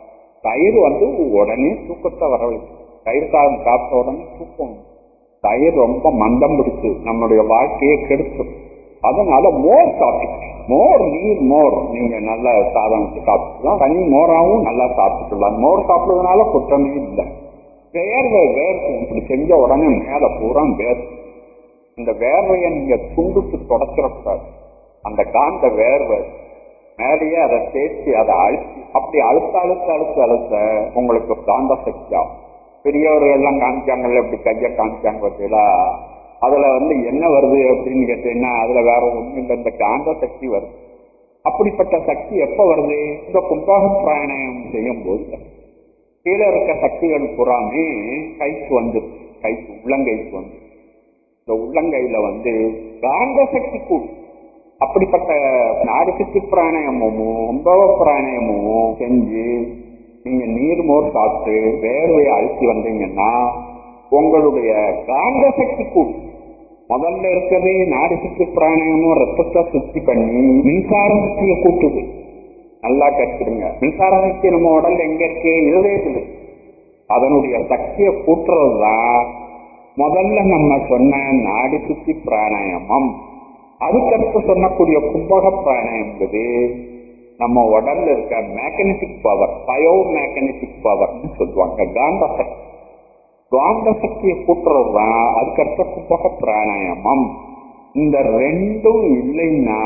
தயிர் வந்து உடனே தூக்கத்தை வரவழைக்கும் தயிர் சாதம் சாப்பிட்ட உடனே தூக்கம் தயிர் ரொம்ப மந்தம் பிடிச்சு நம்மளுடைய வாழ்க்கையை கெடுக்கும் அதனால மோர் சாப்பிட்டு மோர் நீர் மோர் நீங்க நல்ல சாதம் வச்சு சாப்பிட்டுக்கலாம் தனி மோராவும் நல்லா சாப்பிட்டுக்கலாம் மோர் சாப்பிடுறதுனால குற்றமே இல்லை வேர்வை வேர்க்கும் இப்படி செஞ்ச உடனே மேல பூரா வேர்க்கும் இந்த வேர்வையை நீங்க துண்டுக்கு தொடச்சிடக்கூடாது அந்த காந்த வேர்வை மேலேயே அதை தேய்ச்சி அதை அழுத்தி அப்படி அழுத்த அழுத்த அழுத்த அழுத்த உங்களுக்கு காந்த சக்தி ஆகும் பெரியவர்கள் எல்லாம் காமிச்சாங்கல்ல இப்படி கைய காமிச்சாங்க பார்த்தீங்களா அதுல வந்து என்ன வருது அப்படின்னு கேட்டீங்கன்னா அதுல வேற ஒண்ணும் இல்லை இந்த காந்த சக்தி வருது அப்படிப்பட்ட சக்தி எப்ப வருது இந்த கும்பாக பிராணாயம் செய்யும் போது கீழே இருக்க சக்திகள் புறாமே கைக்கு வந்து கைக்கு உள்ளங்கைக்கு வந்து இந்த உள்ளங்கையில வந்து காந்த சக்தி கூடும் அப்படிப்பட்ட நாரிசக்தி பிராணாயமும் ஒன்பவ பிராணாயமும் செஞ்சு நீங்க நீர் மோர் சாப்பிட்டு வேர்வையை அழுத்தி வந்தீங்கன்னா உங்களுடைய காந்த சக்தி கூடும் முதல்ல இருக்கிறது நாரிசக்தி பிராணாயமும் ரத்தத்தை சுத்தி பண்ணி மின்சார சக்தியை கூட்டுது நல்லா கற்றுடுங்க மின்சார சக்தி நம்ம உடல்ல எங்க இருக்கு இருதயத்தில் அதனுடைய சக்தியை கூட்டுறதுதான் முதல்ல நம்ம சொன்ன நாடி சுத்தி பிராணாயாமம் அதுக்கடுத்து சொன்னக்கூடிய கும்பக பிராணம் என்பது நம்ம உடல்ல இருக்க மேக்கனட்டிக் பவர் பயோ மேக்கனட்டிக் பவர்னு சொல்லுவாங்க காந்த சக்தி காந்த சக்தியை கூட்டுறதுதான் அதுக்கடுத்த கும்பக பிராணாயாமம் இந்த ரெண்டும் இல்லைன்னா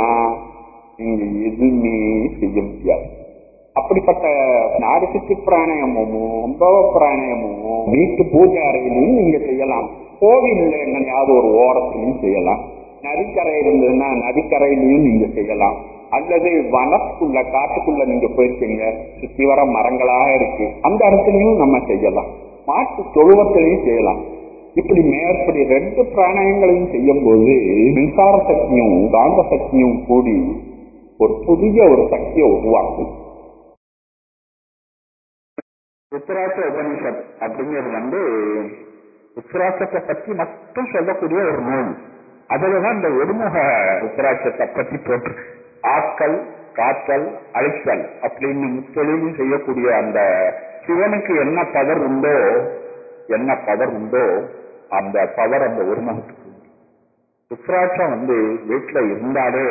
நீங்க எதுவுமே செய்ய முடியாது அப்படிப்பட்ட நாரிசக்தி பிராணாயமும் ஒன்பவ பிராணாயமும் வீட்டு பூஜை அறையிலையும் நீங்க செய்யலாம் கோவில்ல எங்கேயாவது ஒரு ஓரத்திலையும் செய்யலாம் நதிக்கரை இருந்ததுன்னா நதிக்கரையிலையும் நீங்க செய்யலாம் அல்லது வனத்துக்குள்ள காட்டுக்குள்ள நீங்க போயிருக்கீங்க சுத்தி வர மரங்களாக இருக்கு அந்த இடத்துலயும் நம்ம செய்யலாம் மாட்டு தொழுவத்திலையும் செய்யலாம் இப்படி மேற்படி ரெண்டு பிராணாயங்களையும் செய்யும் போது மின்சார சக்தியும் காந்த சக்தியும் கூடி ஒரு புதிய ஒரு சக்தியை உருவாக்கும் உத்தராட்ச உபனிஷத் அப்படிங்கிறது வந்து உத்தராட்சத்தை பற்றி மட்டும் சொல்லக்கூடிய ஒரு நூல் அதுலதான் இந்த ஒருமுக உத்தராட்சத்தை பற்றி போட்டு ஆக்கல் காத்தல் அழித்தல் அப்படின்னு முத்தொழிலும் செய்யக்கூடிய அந்த சிவனுக்கு என்ன பவர் உண்டோ என்ன பவர் உண்டோ அந்த பவர் அந்த ஒருமுகத்துக்கு உண்டு ருத்ராட்சம் வந்து வீட்டுல இருந்தாலே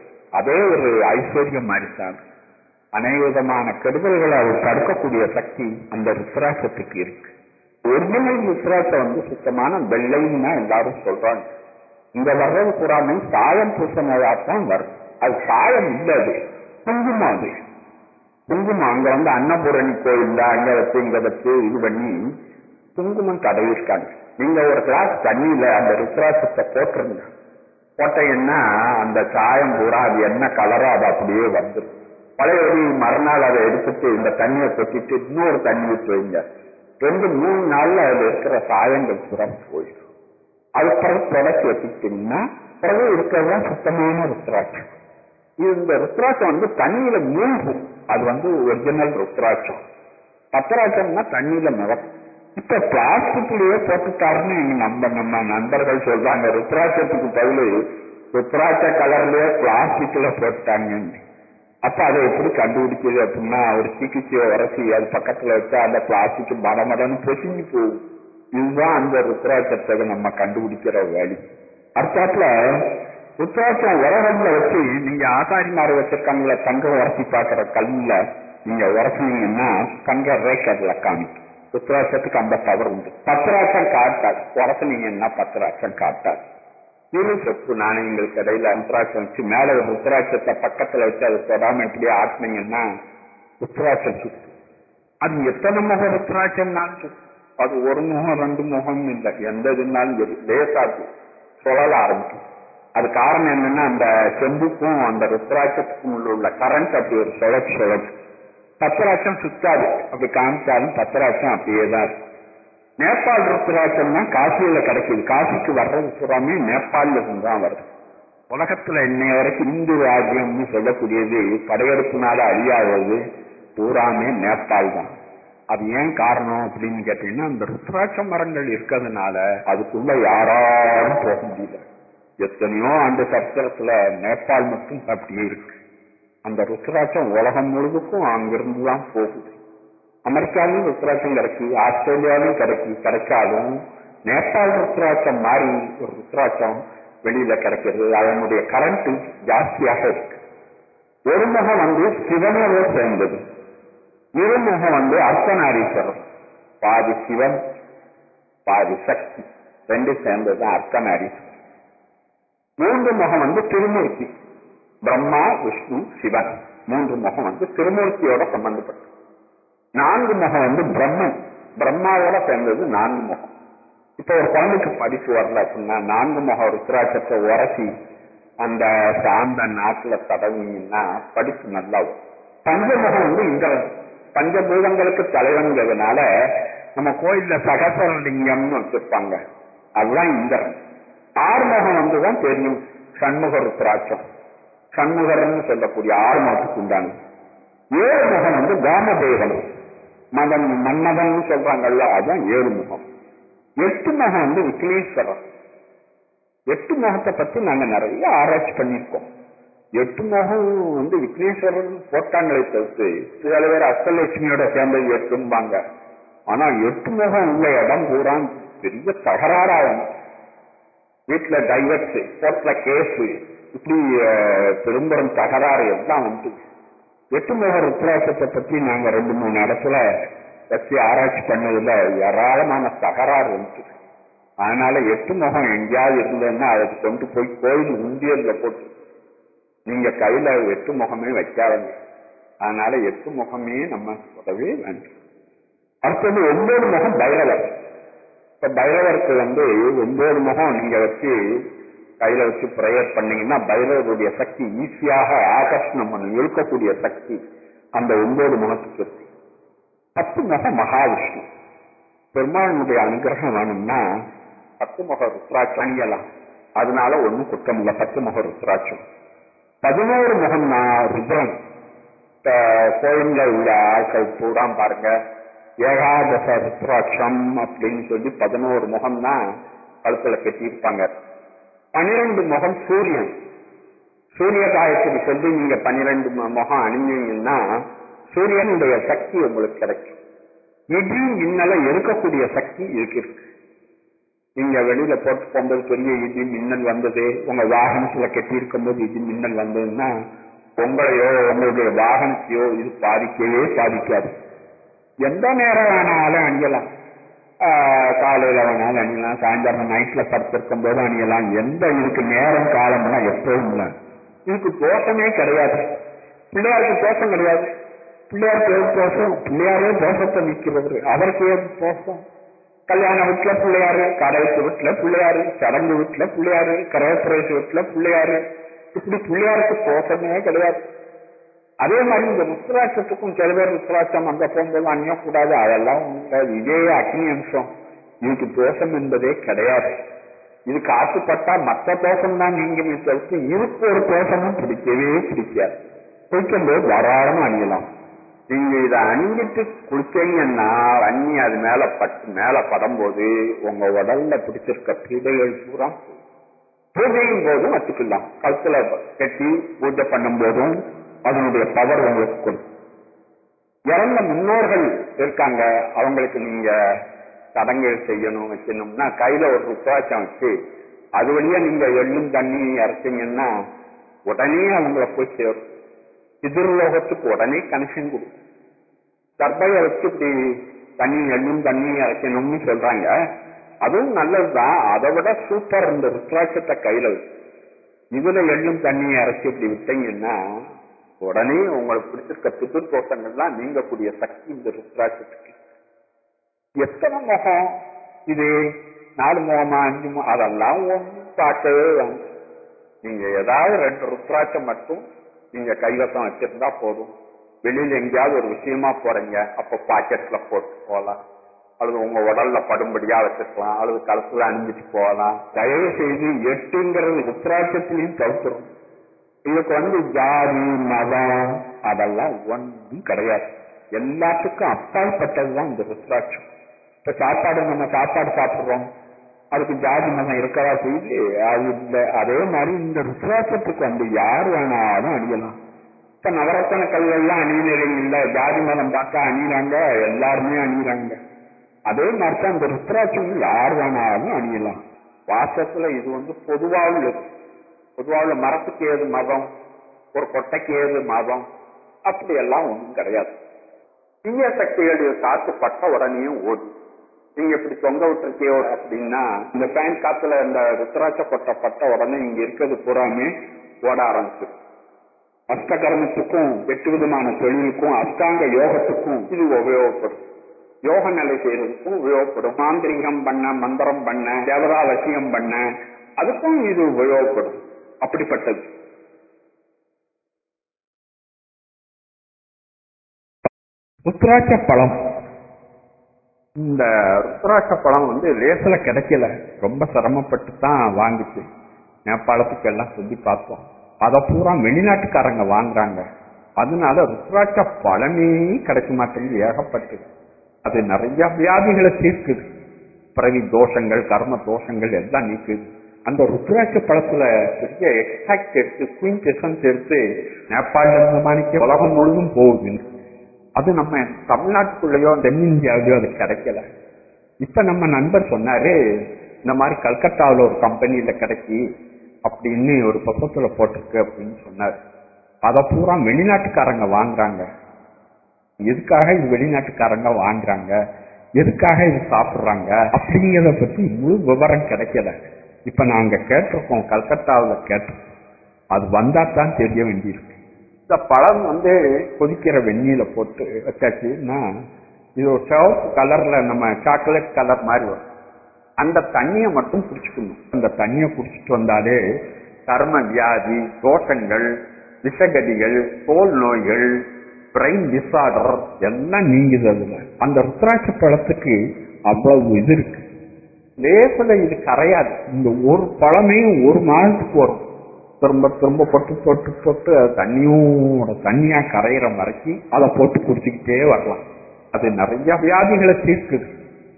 அதே ஒரு ஐஸ்வர்யம் மாதிரிதான் அனைவிதமான கெடுதல்களை அவர் தடுக்கக்கூடிய சக்தி அந்த ருத்ராட்சத்துக்கு இருக்கு ஒரிஜினல் ருத்ராட்சம் வந்து சுத்தமான வெள்ளைன்னு தான் எல்லாரும் சொல்றாங்க இந்த வர்றது புறாமே சாயம் பூசணையாத்தான் வரும் அது சாயம் இல்லை அது குங்குமம் அது குங்குமம் அங்க வந்து அன்னபூரணி கோயில்ல அங்க வச்சு இங்க வச்சு இது பண்ணி குங்குமம் தடவிருக்காங்க நீங்க ஒரு கிளாஸ் தண்ணியில அந்த ருத்ராட்சத்தை போட்டுருங்க போட்டீங்கன்னா அந்த சாயம் பூரா அது என்ன கலரோ அது அப்படியே வந்துடும் பழையபடி மறுநாள் அதை எடுத்துட்டு இந்த தண்ணியை கொட்டிட்டு இன்னொரு தண்ணி ஊற்றி வைங்க ரெண்டு மூணு நாள்ல அதுல இருக்கிற சாயங்கள் பூரா போயிடும் அது பிறகு தொடச்சி வச்சுக்கிட்டீங்கன்னா பிறகு இருக்கிறதுதான் சுத்தமான ருத்ராட்சம் இது இந்த ருத்ராட்சம் வந்து தண்ணியில மூழ்கும் அது வந்து ஒரிஜினல் ருத்ராட்சம் பத்திராட்சம்னா தண்ணியில மிதக்கும் இப்ப பிளாஸ்டிக்லயே போட்டுட்டாருன்னு எங்க நம்ம நம்ம நண்பர்கள் சொல்றாங்க ருத்ராட்சத்துக்கு பதில் ருத்ராட்ச கலர்லயே பிளாஸ்டிக்ல போட்டாங்கன்னு அப்ப அதை எப்படி கண்டுபிடிக்கிறது அப்படின்னா ஒரு சிகிச்சையை உரசி அது பக்கத்துல வச்சா அந்த பிளாஸ்டிக் மடமடன்னு பொசுங்கி போகும் இதுதான் அந்த ருத்ராட்சத்தை நம்ம கண்டுபிடிக்கிற வழி அர்த்தாத்துல ருத்ராட்சம் உரகம்ல வச்சு நீங்க ஆசாரிமார் வச்சிருக்காங்கள தங்கம் உரசி பாக்குற கல்லுல நீங்க உரசினீங்கன்னா தங்க ரேக்கர்ல காமிக்கும் ருத்ராட்சத்துக்கு அந்த பவர் உண்டு பத்திராட்சம் காட்டாது உரசினீங்கன்னா பத்திராட்சம் காட்டாது இரு சொப்பு நாணயங்களுக்கு இடையில ருத்ராட்சம் வச்சு மேல ஒரு ருத்ராட்சத்தை பக்கத்துல வச்சு அதை தொடாம இப்படியே ஆட்டினீங்கன்னா ருத்ராட்சம் சுத்து அது எத்தனை முகம் ருத்ராட்சம்னாலும் சுத்து அது ஒரு முகம் ரெண்டு முகம் இல்லை எந்த இதுனாலும் சரி லேசாச்சு சுழல ஆரம்பிக்கும் அது காரணம் என்னன்னா அந்த செம்புக்கும் அந்த ருத்ராட்சத்துக்கும் உள்ள கரண்ட் அப்படி ஒரு சுழற்சி சுழற்சி பத்திராட்சம் சுத்தாது அப்படி காமிச்சாலும் பத்திராட்சம் அப்படியே தான் இருக்கும் நேபாள் ருத்ராட்சம் தான் காசியில கிடைக்குது காசிக்கு வர்றது பூராமே நேபாள்ல இருந்து தான் வருது உலகத்துல இன்னைய வரைக்கும் இந்து ராஜ்யம்னு சொல்லக்கூடியது படையெடுப்புனால அழியாதது பூராமே நேபாள் தான் அது ஏன் காரணம் அப்படின்னு கேட்டீங்கன்னா அந்த ருத்ராட்ச மரங்கள் இருக்கிறதுனால அதுக்குள்ள யாராலும் போக முடியல எத்தனையோ ஆண்டு சரித்திரத்துல நேபாள் மட்டும் அப்படியே இருக்கு அந்த ருத்ராட்சம் உலகம் முழுதுக்கும் அங்கிருந்து தான் போகுது அமெரிக்காவிலும் ருத்ராட்சம் கிடைக்கு ஆஸ்திரேலியாவிலும் கிடைக்கு கிடைக்காதும் நேபாள் ருத்ராட்சம் மாதிரி ஒரு ருத்ராட்சம் வெளியில கிடைக்கிறது அதனுடைய கரண்ட் ஜாஸ்தியாக இருக்கு ஒரு முகம் வந்து சிவனோட சேர்ந்தது இருமுகம் வந்து அர்த்தநாரீஸ்வரர் பாதி சிவன் பாதி சக்தி ரெண்டு சேர்ந்தது அர்த்தநாரீஸ்வரர் மூன்று முகம் வந்து திருமூர்த்தி பிரம்மா விஷ்ணு சிவன் மூன்று முகம் வந்து திருமூர்த்தியோட சம்பந்தப்பட்டது நான்கு முகம் வந்து பிரம்மன் பிரம்மாவோட சேர்ந்தது நான்கு முகம் இப்ப ஒரு குழந்தைக்கு படிப்பு வரல அப்படின்னா நான்கு முகம் ருத்ராட்சத்தை உரசி அந்த சாந்த நாட்டுல தடவிங்கன்னா படிப்பு நல்லா வரும் பஞ்சமுகம் வந்து இந்திரன் பஞ்சபூதங்களுக்கு தலைவன்கிறதுனால நம்ம கோயில்ல சகசரலிங்கம்னு வச்சிருப்பாங்க அதுதான் இந்திரன் ஆறுமுகம் வந்துதான் தெரியும் சண்முக ருத்ராட்சம் சண்முகர்னு சொல்லக்கூடிய ஆறுமுகத்துக்கு உண்டானது ஏழு முகம் வந்து காமதேவன் மதன் மன்மதன் சொல்றாங்கல்ல அதுதான் ஏழு முகம் எட்டு முகம் வந்து விக்னேஸ்வரர் எட்டு முகத்தை பத்தி நாங்க நிறைய ஆராய்ச்சி பண்ணியிருக்கோம் எட்டு முகம் வந்து விக்னேஸ்வரன் போட்டாங்களே தவிர்த்து சில பேர் அஷ்டலட்சுமியோட சேர்ந்தது எட்டும்பாங்க ஆனா எட்டு முகம் உள்ள இடம் பூரா பெரிய தகராறாகும் வீட்டுல டைவர்ஸ் கோர்ட்ல கேஸ் இப்படி அஹ், பெரும்பெரும் தகராறு எல்லாம் வந்து எட்டு முக ருத்ராட்சத்தை பத்தி நாங்க ரெண்டு மூணு இடத்துல வச்சு ஆராய்ச்சி பண்ணதுல ஏராளமான தகராறு இருந்துச்சு அதனால எட்டு முகம் எங்கேயாவது இருந்ததுன்னா அதை கொண்டு போய் கோயில் உண்டியல்ல போட்டு நீங்க கையில எட்டு முகமே வைக்காதீங்க அதனால எட்டு முகமே நம்ம சொல்லவே வேண்டும் அடுத்தது ஒன்பது முகம் பைரவர் இப்ப பைரவருக்கு வந்து ஒன்பது முகம் நீங்க வச்சு கையில வச்சு ப்ரேயர் பண்ணீங்கன்னா பைரவருடைய சக்தி ஈஸியாக ஆகர்ஷணம் பண்ணும் இழுக்கக்கூடிய சக்தி அந்த ஒன்பது முகத்துக்கு இருக்கு பத்து முகம் மகாவிஷ்ணு பெருமாளுடைய அனுகிரகம் வேணும்னா பத்து முக ருத்ராட்சம் அணியலாம் அதனால ஒண்ணும் குற்றம் இல்ல பத்து முக ருத்ராட்சம் பதினோரு முகம் நான் ருத்ரன் இப்ப கோயில்ல உள்ள ஆட்கள் பூரா பாருங்க ஏகாதச ருத்ராட்சம் அப்படின்னு சொல்லி பதினோரு முகம் தான் கழுத்துல கட்டியிருப்பாங்க பனிரெண்டு முகம் சூரியன் சூரிய காயத்துக்கு சொல்லி நீங்க பன்னிரெண்டு மு- முகம் அணிஞ்சீங்கன்னா சூரியனுடைய சக்தி உங்களுக்கு கிடைக்கும் இடி மின்னலை எடுக்கக்கூடிய சக்தி இருக்கு இருக்கு. நீங்க வெளியில போட்டு போகும்போது பெரிய இடி மின்னல் வந்தது உங்க வாகனத்துல கட்டி இருக்கும்போது இடி மின்னல் வந்ததுன்னா உங்களையோ உங்களுடைய வாகனத்தையோ இது பாதிக்கவே பாதிக்காது எந்த நேரம் வேணாலும் அணியலாம் ஆஹ் காலையில வேணாலும் அணியலாம் சாயந்தரம் நைட்ல படுத்திருக்கும் போது அணியலாம் எந்த இதுக்கு நேரம் காலம்னா எப்பவும் இல்லை இதுக்கு தோஷமே கிடையாது பிள்ளையாருக்கு தோஷம் கிடையாது பிள்ளையாருக்கு ஏது தோஷம் பிள்ளையாரே தோஷத்தை நிற்கிறவர் அவருக்கு ஏது தோஷம் கல்யாண வீட்டுல பிள்ளையாரு கடைசி வீட்டுல பிள்ளையாரு சடங்கு வீட்டுல பிள்ளையாரு கரேசரேச வீட்டுல பிள்ளையாரு இப்படி பிள்ளையாருக்கு தோஷமே கிடையாது அதே மாதிரி இந்த ருத்ராட்சத்துக்கும் சில பேர் ருத்ராட்சம் அங்க போகும்போது அணியக்கூடாது அதெல்லாம் ஒண்ணும் கிடையாது. இதே அக்னி அம்சம் இதுக்கு தோஷம் என்பதே கிடையாது இதுக்கு ஆசைப்பட்டா மற்ற தோஷம் தான் நீங்குமே தவிர்த்து இதுக்கு ஒரு தோஷமும் பிடிக்கவே பிடிக்காது குளிக்கும்போது தாராளமா அணியலாம் நீங்க இதை அணிஞ்சிட்டு குளிச்சீங்கன்னா அண்ணி அது மேல பட்டு மேல படும்போது உங்க உடல்ல பிடிச்சிருக்க பீடைகள் பூரா போகும். பூஜையும் போதும் வச்சுக்கலாம் கழுத்துல கட்டி பூஜை பண்ணும் போதும் அதனுடைய பவர் உங்களுக்கு கொடுக்கும் இறந்த முன்னோர்கள் இருக்காங்க அவங்களுக்கு நீங்க சடங்குகள் செய்யணும் வைக்கணும்னா கையில ஒரு ருத்ராட்சம் வச்சு அது வழியா நீங்க எள்ளும் தண்ணி இறச்சீங்கன்னா உடனே அவங்கள போய் சேரும் எதிர்லோகத்துக்கு உடனே கனெக்ஷன் கொடுக்கும் தர்பையை வச்சு இப்படி தண்ணி எள்ளும் தண்ணி இறக்கணும்னு சொல்றாங்க அதுவும் நல்லதுதான் அதை விட சூப்பர் இந்த ருத்ராட்சத்தை கையில வச்சு இதுல எள்ளும் தண்ணியை இறச்சி இப்படி விட்டீங்கன்னா உடனே உங்களுக்கு பிடிச்சிருக்க பிதுர் தோட்டங்கள்லாம் நீங்கக்கூடிய சக்தி இந்த ருத்ராட்சத்துக்கு எத்தனை முகம் இது நாலு முகமா அஞ்சு முகம் அதெல்லாம் ஒன்றும் பார்க்கவே வேண்டாம் நீங்க ஏதாவது ரெண்டு ருத்ராட்சம் மட்டும் நீங்க கைவசம் வச்சிருந்தா போதும் வெளியில எங்கேயாவது ஒரு விஷயமா போறீங்க அப்ப பாக்கெட்ல போட்டு போலாம் அல்லது உங்க உடல்ல படும்படியா வச்சிருக்கலாம் அல்லது கழுத்துல அணிஞ்சிட்டு போகலாம் தயவு செய்து எட்டுங்கிறது ருத்ராட்சத்திலையும் தவிர்த்துரும் இதுக்கு வந்து ஜாதி மதம் அதெல்லாம் ஒன்றும் கிடையாது எல்லாத்துக்கும் அப்பாற்பட்டதுதான் இந்த ருத்ராட்சம் இப்ப சாப்பாடு நம்ம சாப்பாடு சாப்பிடுறோம் அதுக்கு ஜாதி மதம் இருக்கவா செய்து அது இல்லை அதே மாதிரி இந்த ருத்ராட்சத்துக்கு வந்து யார் வேணாலும் அணியலாம் இப்ப நவரத்தன கல்லெல்லாம் அணியினர்கள் இல்ல ஜாதி மதம் பார்த்தா அணியிறாங்க எல்லாருமே அணியிறாங்க அதே மாதிரி தான் இந்த ருத்ராட்சம் யார் வேணாலும் அணியலாம் வாசத்துல இது வந்து பொதுவா உள்ளது பொதுவா உள்ள மரத்துக்கு ஏது மதம் ஒரு கொட்டைக்கு ஏது மதம் அப்படி எல்லாம் ஒண்ணும் கிடையாது தீய சக்திகளுடைய காத்து பட்ட உடனேயும் ஓடும் நீங்க இப்படி தொங்க விட்டுருக்கியோ அப்படின்னா இந்த ஃபேன் காத்துல இந்த ருத்ராட்ச கொட்டை பட்ட உடனே இங்க இருக்கிறது பூராமே ஓட ஆரம்பிச்சிடும் அஷ்டகர்மத்துக்கும் எட்டு விதமான தொழிலுக்கும் அஷ்டாங்க யோகத்துக்கும் இது உபயோகப்படும் யோக நிலை செய்யறதுக்கும் உபயோகப்படும் மாந்திரிகம் பண்ண மந்திரம் பண்ண தேவதா வசியம் பண்ண அதுக்கும் இது உபயோகப்படும் அப்படிப்பட்டது ருத்ராட்ச பழம் இந்த ருத்ராட்ச பழம் வந்து லேசில கிடைக்கல ரொம்ப சிரமப்பட்டு தான் வாங்கிச்சு நேபாளத்துக்கு எல்லாம் சொல்லி பார்த்தோம் அதை பூரா வெளிநாட்டுக்காரங்க வாங்குறாங்க அதனால ருத்ராட்ச பழமே கிடைக்க மாட்டேங்குது ஏகப்பட்டது அது நிறைய வியாதிகளை தீர்க்குது பிறவி தோஷங்கள் கர்ம தோஷங்கள் எல்லாம் நீக்குது அந்த ருத்ராட்ச பழத்துல பெரிய எக்ஸ்ட்ராக்ட் எடுத்து குயின் எசன்ஸ் எடுத்து நேபாளில இருந்து மாணிக்க உலகம் முழுதும் போகுது அது நம்ம தமிழ்நாட்டுக்குள்ளேயோ தென்னிந்தியாவிலயோ அது கிடைக்கல இப்ப நம்ம நண்பர் சொன்னாரு இந்த மாதிரி கல்கத்தாவில் ஒரு கம்பெனியில கிடைக்கி அப்படின்னு ஒரு புத்தகத்துல போட்டிருக்கு அப்படின்னு சொன்னாரு அதை பூரா வெளிநாட்டுக்காரங்க வாங்குறாங்க எதுக்காக இது வெளிநாட்டுக்காரங்க வாங்குறாங்க எதுக்காக இது சாப்பிடுறாங்க அப்படிங்கிறத பத்தி முழு விவரம் கிடைக்கல இப்ப நாங்க கேட்டிருக்கோம் கல்கத்தாவில் கேட்டிருக்கோம் அது வந்தா தான் தெரிய வேண்டியிருக்கு இந்த பழம் வந்து கொதிக்கிற வெந்நீல போட்டு வச்சாச்சுன்னா இது ஒரு சிவப்பு கலர்ல நம்ம சாக்லேட் கலர் மாதிரி வரும் அந்த தண்ணியை மட்டும் குடிச்சுக்கணும் அந்த தண்ணியை குடிச்சிட்டு வந்தாலே கர்ம வியாதி தோஷங்கள் விஷகதிகள் தோல் நோய்கள் பிரெயின் டிசார்டர் எல்லாம் நீங்குது அதுல அந்த ருத்ராட்ச பழத்துக்கு அவ்வளவு இது இருக்கு லேசில் இது கரையாது இந்த ஒரு பழமே ஒரு மாதத்துக்கு வரும் திரும்ப திரும்ப பொட்டு பொட்டு பொட்டு அது தண்ணியோட தண்ணியா கரையிற வரைக்கும் அதை போட்டு குடிச்சுக்கிட்டே வரலாம் அது நிறைய வியாதிகளை தீர்க்குது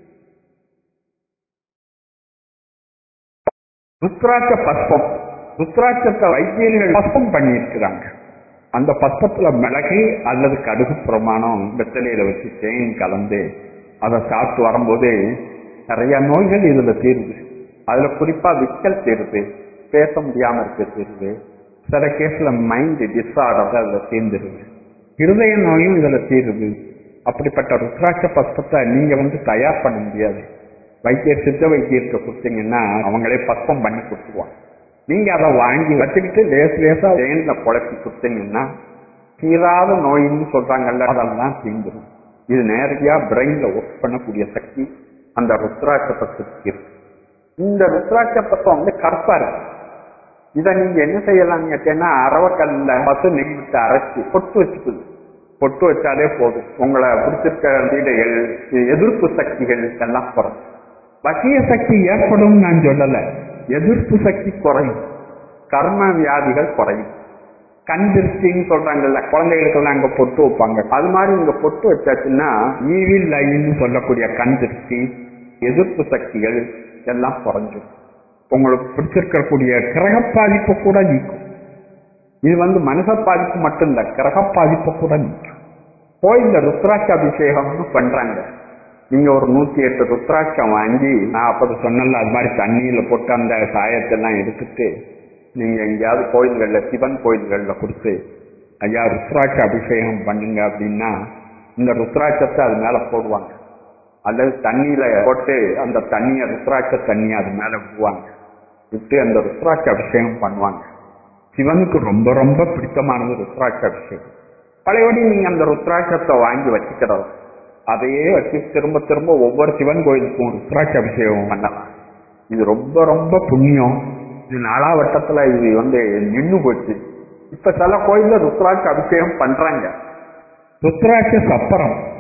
ருத்ராட்ச பஸ்பம் ருத்ராட்சத்தை வைத்தியர்கள் பஸ்பம் பண்ணி இருக்கிறாங்க அந்த பஸ்பத்துல மிளகு அல்லது கடுகு பிரமாணம் வெத்தலையில வச்சு தேன் கலந்து அதை சாப்பிட்டு வரும்போது நிறைய நோய்கள் இதுல தீருது அதுல குறிப்பா விக்கல் தீருது பேச முடியாம இருக்க தீருது சில கேஸ்ல மைண்ட் டிஸார்டர் அதுல தீர்ந்துருது இருதய நோயும் இதுல தீருது அப்படிப்பட்ட ருத்ராட்ச பஸ்பத்தை நீங்க வந்து தயார் பண்ண முடியாது வைத்தியர் சித்த வைத்தியர்கிட்ட கொடுத்தீங்கன்னா அவங்களே பஸ்பம் பண்ணி கொடுத்துருவாங்க நீங்க அதை வாங்கி வச்சுக்கிட்டு லேஸ் லேசா தேன்ல குழப்பி கொடுத்தீங்கன்னா தீராத நோயின்னு சொல்றாங்கல்ல அதெல்லாம் தீந்துடும் இது நேரடியா பிரெயின்ல ஒர்க் பண்ணக்கூடிய சக்தி அந்த ருத்ராட்ச பசத்துக்கு இருக்கு இந்த ருத்ராட்ச பசம் வந்து கருப்பா இருக்கு இதை நீங்க என்ன செய்யலாம் கேட்டீங்கன்னா அரவக்கல்ல பசு நெய் விட்டு அரைச்சி பொட்டு வச்சுக்குது பொட்டு வச்சாலே போதும் உங்களை பிடிச்சிருக்க வீடுகள் எதிர்ப்பு சக்திகள் எல்லாம் குறையும் வசிய சக்தி ஏற்படும் நான் சொல்லல எதிர்ப்பு சக்தி குறையும் கர்ம வியாதிகள் குறையும் கண் திருஷ்டின்னு சொல்றாங்கல்ல குழந்தைகளுக்கெல்லாம் அங்க பொட்டு வைப்பாங்க அது மாதிரி இங்க பொட்டு வச்சாச்சுன்னா ஈவில் லைன்னு சொல்லக்கூடிய கண் திருஷ்டி எதிர்ப்பு சக்திகள் எல்லாம் குறைஞ்சிடும் உங்களுக்கு பிடிச்சிருக்கக்கூடிய கிரக பாதிப்பு கூட நீக்கும் இது வந்து மனுஷ பாதிப்பு மட்டும் இல்ல கிரக பாதிப்பு கூட நீக்கும் கோயில்ல ருத்ராட்ச அபிஷேகம்னு பண்றாங்க நீங்க ஒரு நூத்தி எட்டு ருத்ராட்சம் வாங்கி நான் அப்படி சொன்னல அது மாதிரி தண்ணியில போட்டு அந்த சாயத்தெல்லாம் எடுத்துட்டு நீங்க எங்கேயாவது கோயில்கள்ல சிவன் கோயில்கள்ல கொடுத்து ஐயா ருத்ராட்ச அபிஷேகம் பண்ணுங்க அப்படின்னா இந்த ருத்ராட்சத்தை அது மேல போடுவாங்க அல்லது தண்ணியில போட்டு அந்த தண்ணிய ருத்ராட்ச தண்ணியை அது மேல விடுவாங்க விட்டு அந்த ருத்ராட்ச அபிஷேகம் பண்ணுவாங்க சிவனுக்கு ரொம்ப ரொம்ப பிடித்தமானது ருத்ராட்ச அபிஷேகம் பழையபடி நீங்க அந்த ருத்ராட்சத்தை வாங்கி வச்சுக்கிறது அதையே வச்சு திரும்ப திரும்ப ஒவ்வொரு சிவன் கோயிலுக்கும் ருத்ராட்ச அபிஷேகம் பண்ணலாம் இது ரொம்ப ரொம்ப புண்ணியம் இது நாலாவட்டத்துல இது வந்து நின்னு போச்சு இப்ப சில கோயில்ல ருத்ராட்ச அபிஷேகம் பண்றாங்க ருத்ராட்ச சப்பரம்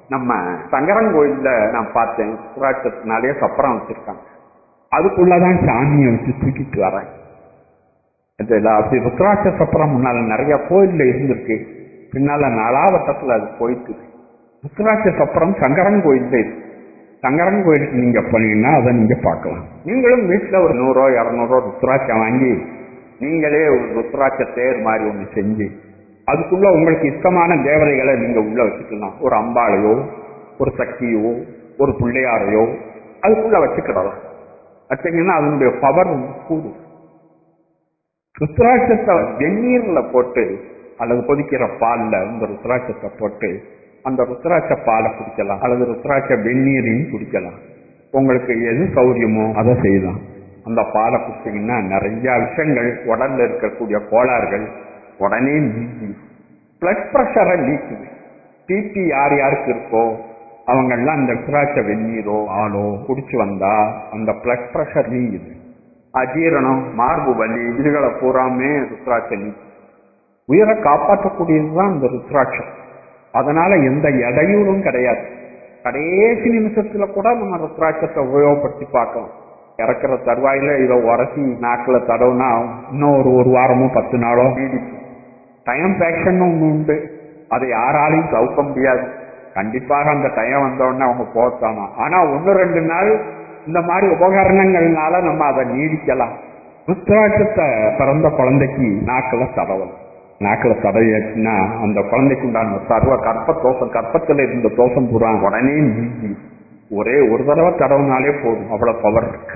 நம்ம சங்கரங்கோயில்ல நான் பார்த்தேன் ருத்ராட்சத்தினாலேயே சப்பரம் வச்சிருக்காங்க அதுக்குள்ளதான் சாமியை வச்சு தூக்கிட்டு வரேன் இதுல அப்படி ருத்ராட்ச சப்பரம் முன்னால நிறைய கோயில்ல இருந்திருக்கு பின்னால நாலாவட்டத்துல அது போயிட்டு ருத்ராட்ச சப்பரம் சங்கரன் கோயில்ல இருக்கு சங்கரன் கோயிலுக்கு நீங்க போனீங்கன்னா அதை நீங்க பார்க்கலாம் நீங்களும் வீட்டுல ஒரு நூறோ இரநூறோ ருத்ராட்சம் வாங்கி நீங்களே ஒரு ருத்ராட்ச தேர் மாதிரி ஒண்ணு செஞ்சு அதுக்குள்ள உங்களுக்கு இஷ்டமான தேவதைகளை நீங்க உள்ள வச்சுக்கலாம் ஒரு அம்பாளையோ ஒரு சக்தியோ ஒரு பிள்ளையாரையோ அதுக்குள்ள வச்சுக்கிடலாம் வச்சீங்கன்னா அதனுடைய பவர் கூடும் ருத்ராட்சத்தை வெந்நீர்ல போட்டு அல்லது கொதிக்கிற பால்ல இந்த ருத்ராட்சத்தை போட்டு அந்த ருத்ராட்ச பாலை குடிக்கலாம் அல்லது ருத்ராட்ச வெந்நீரையும் குடிக்கலாம் உங்களுக்கு எது சௌரியமோ அதை செய்யலாம் அந்த பாலை குடிச்சீங்கன்னா நிறைய விஷயங்கள் உடல்ல இருக்கக்கூடிய கோளாறுகள் உடனே நீங்கி பிளட் ப்ரெஷரை நீக்குது பிபி யார் யாருக்கு இருக்கோ அவங்கெல்லாம் அந்த ருத்ராட்ச வெந்நீரோ ஆளோ குடிச்சு வந்தா அந்த பிளட் ப்ரெஷர் நீங்குது அஜீரணம் மார்பு வலி இதுகளை பூராமே ருத்ராட்சம் நீக்கும் உயிரை காப்பாற்றக்கூடியதுதான் இந்த ருத்ராட்சம் அதனால எந்த இடையூறும் கிடையாது கடைசி நிமிஷத்துல கூட நம்ம ருத்ராட்சத்தை உபயோகப்படுத்தி பார்க்கலாம் இறக்குற தருவாயில இதை உரசி நாக்குல தடவுனா இன்னும் ஒரு ஒரு வாரமோ பத்து நாளோ நீடிக்கும் டைம் ஃபேக்ஷன் ஒண்ணு உண்டு அதை யாராலையும் தவிர்க்க முடியாது கண்டிப்பாக அந்த டைம் வந்தோடனே அவங்க போத்தாமா ஆனா ஒன்னு ரெண்டு நாள் இந்த மாதிரி உபகரணங்கள்னால நம்ம அதை நீடிக்கலாம் ருத்ராட்சத்தை பிறந்த குழந்தைக்கு நாக்குல தடவலாம் நாக்குல தடவியாச்சுன்னா அந்த குழந்தைக்கு உண்டான சர்வ கற்ப தோஷம் கற்பத்துல இருந்த தோஷம் பூரா உடனே நீங்கி ஒரே ஒரு தடவை தடவுனாலே போதும் அவ்வளவு பவர் இருக்கு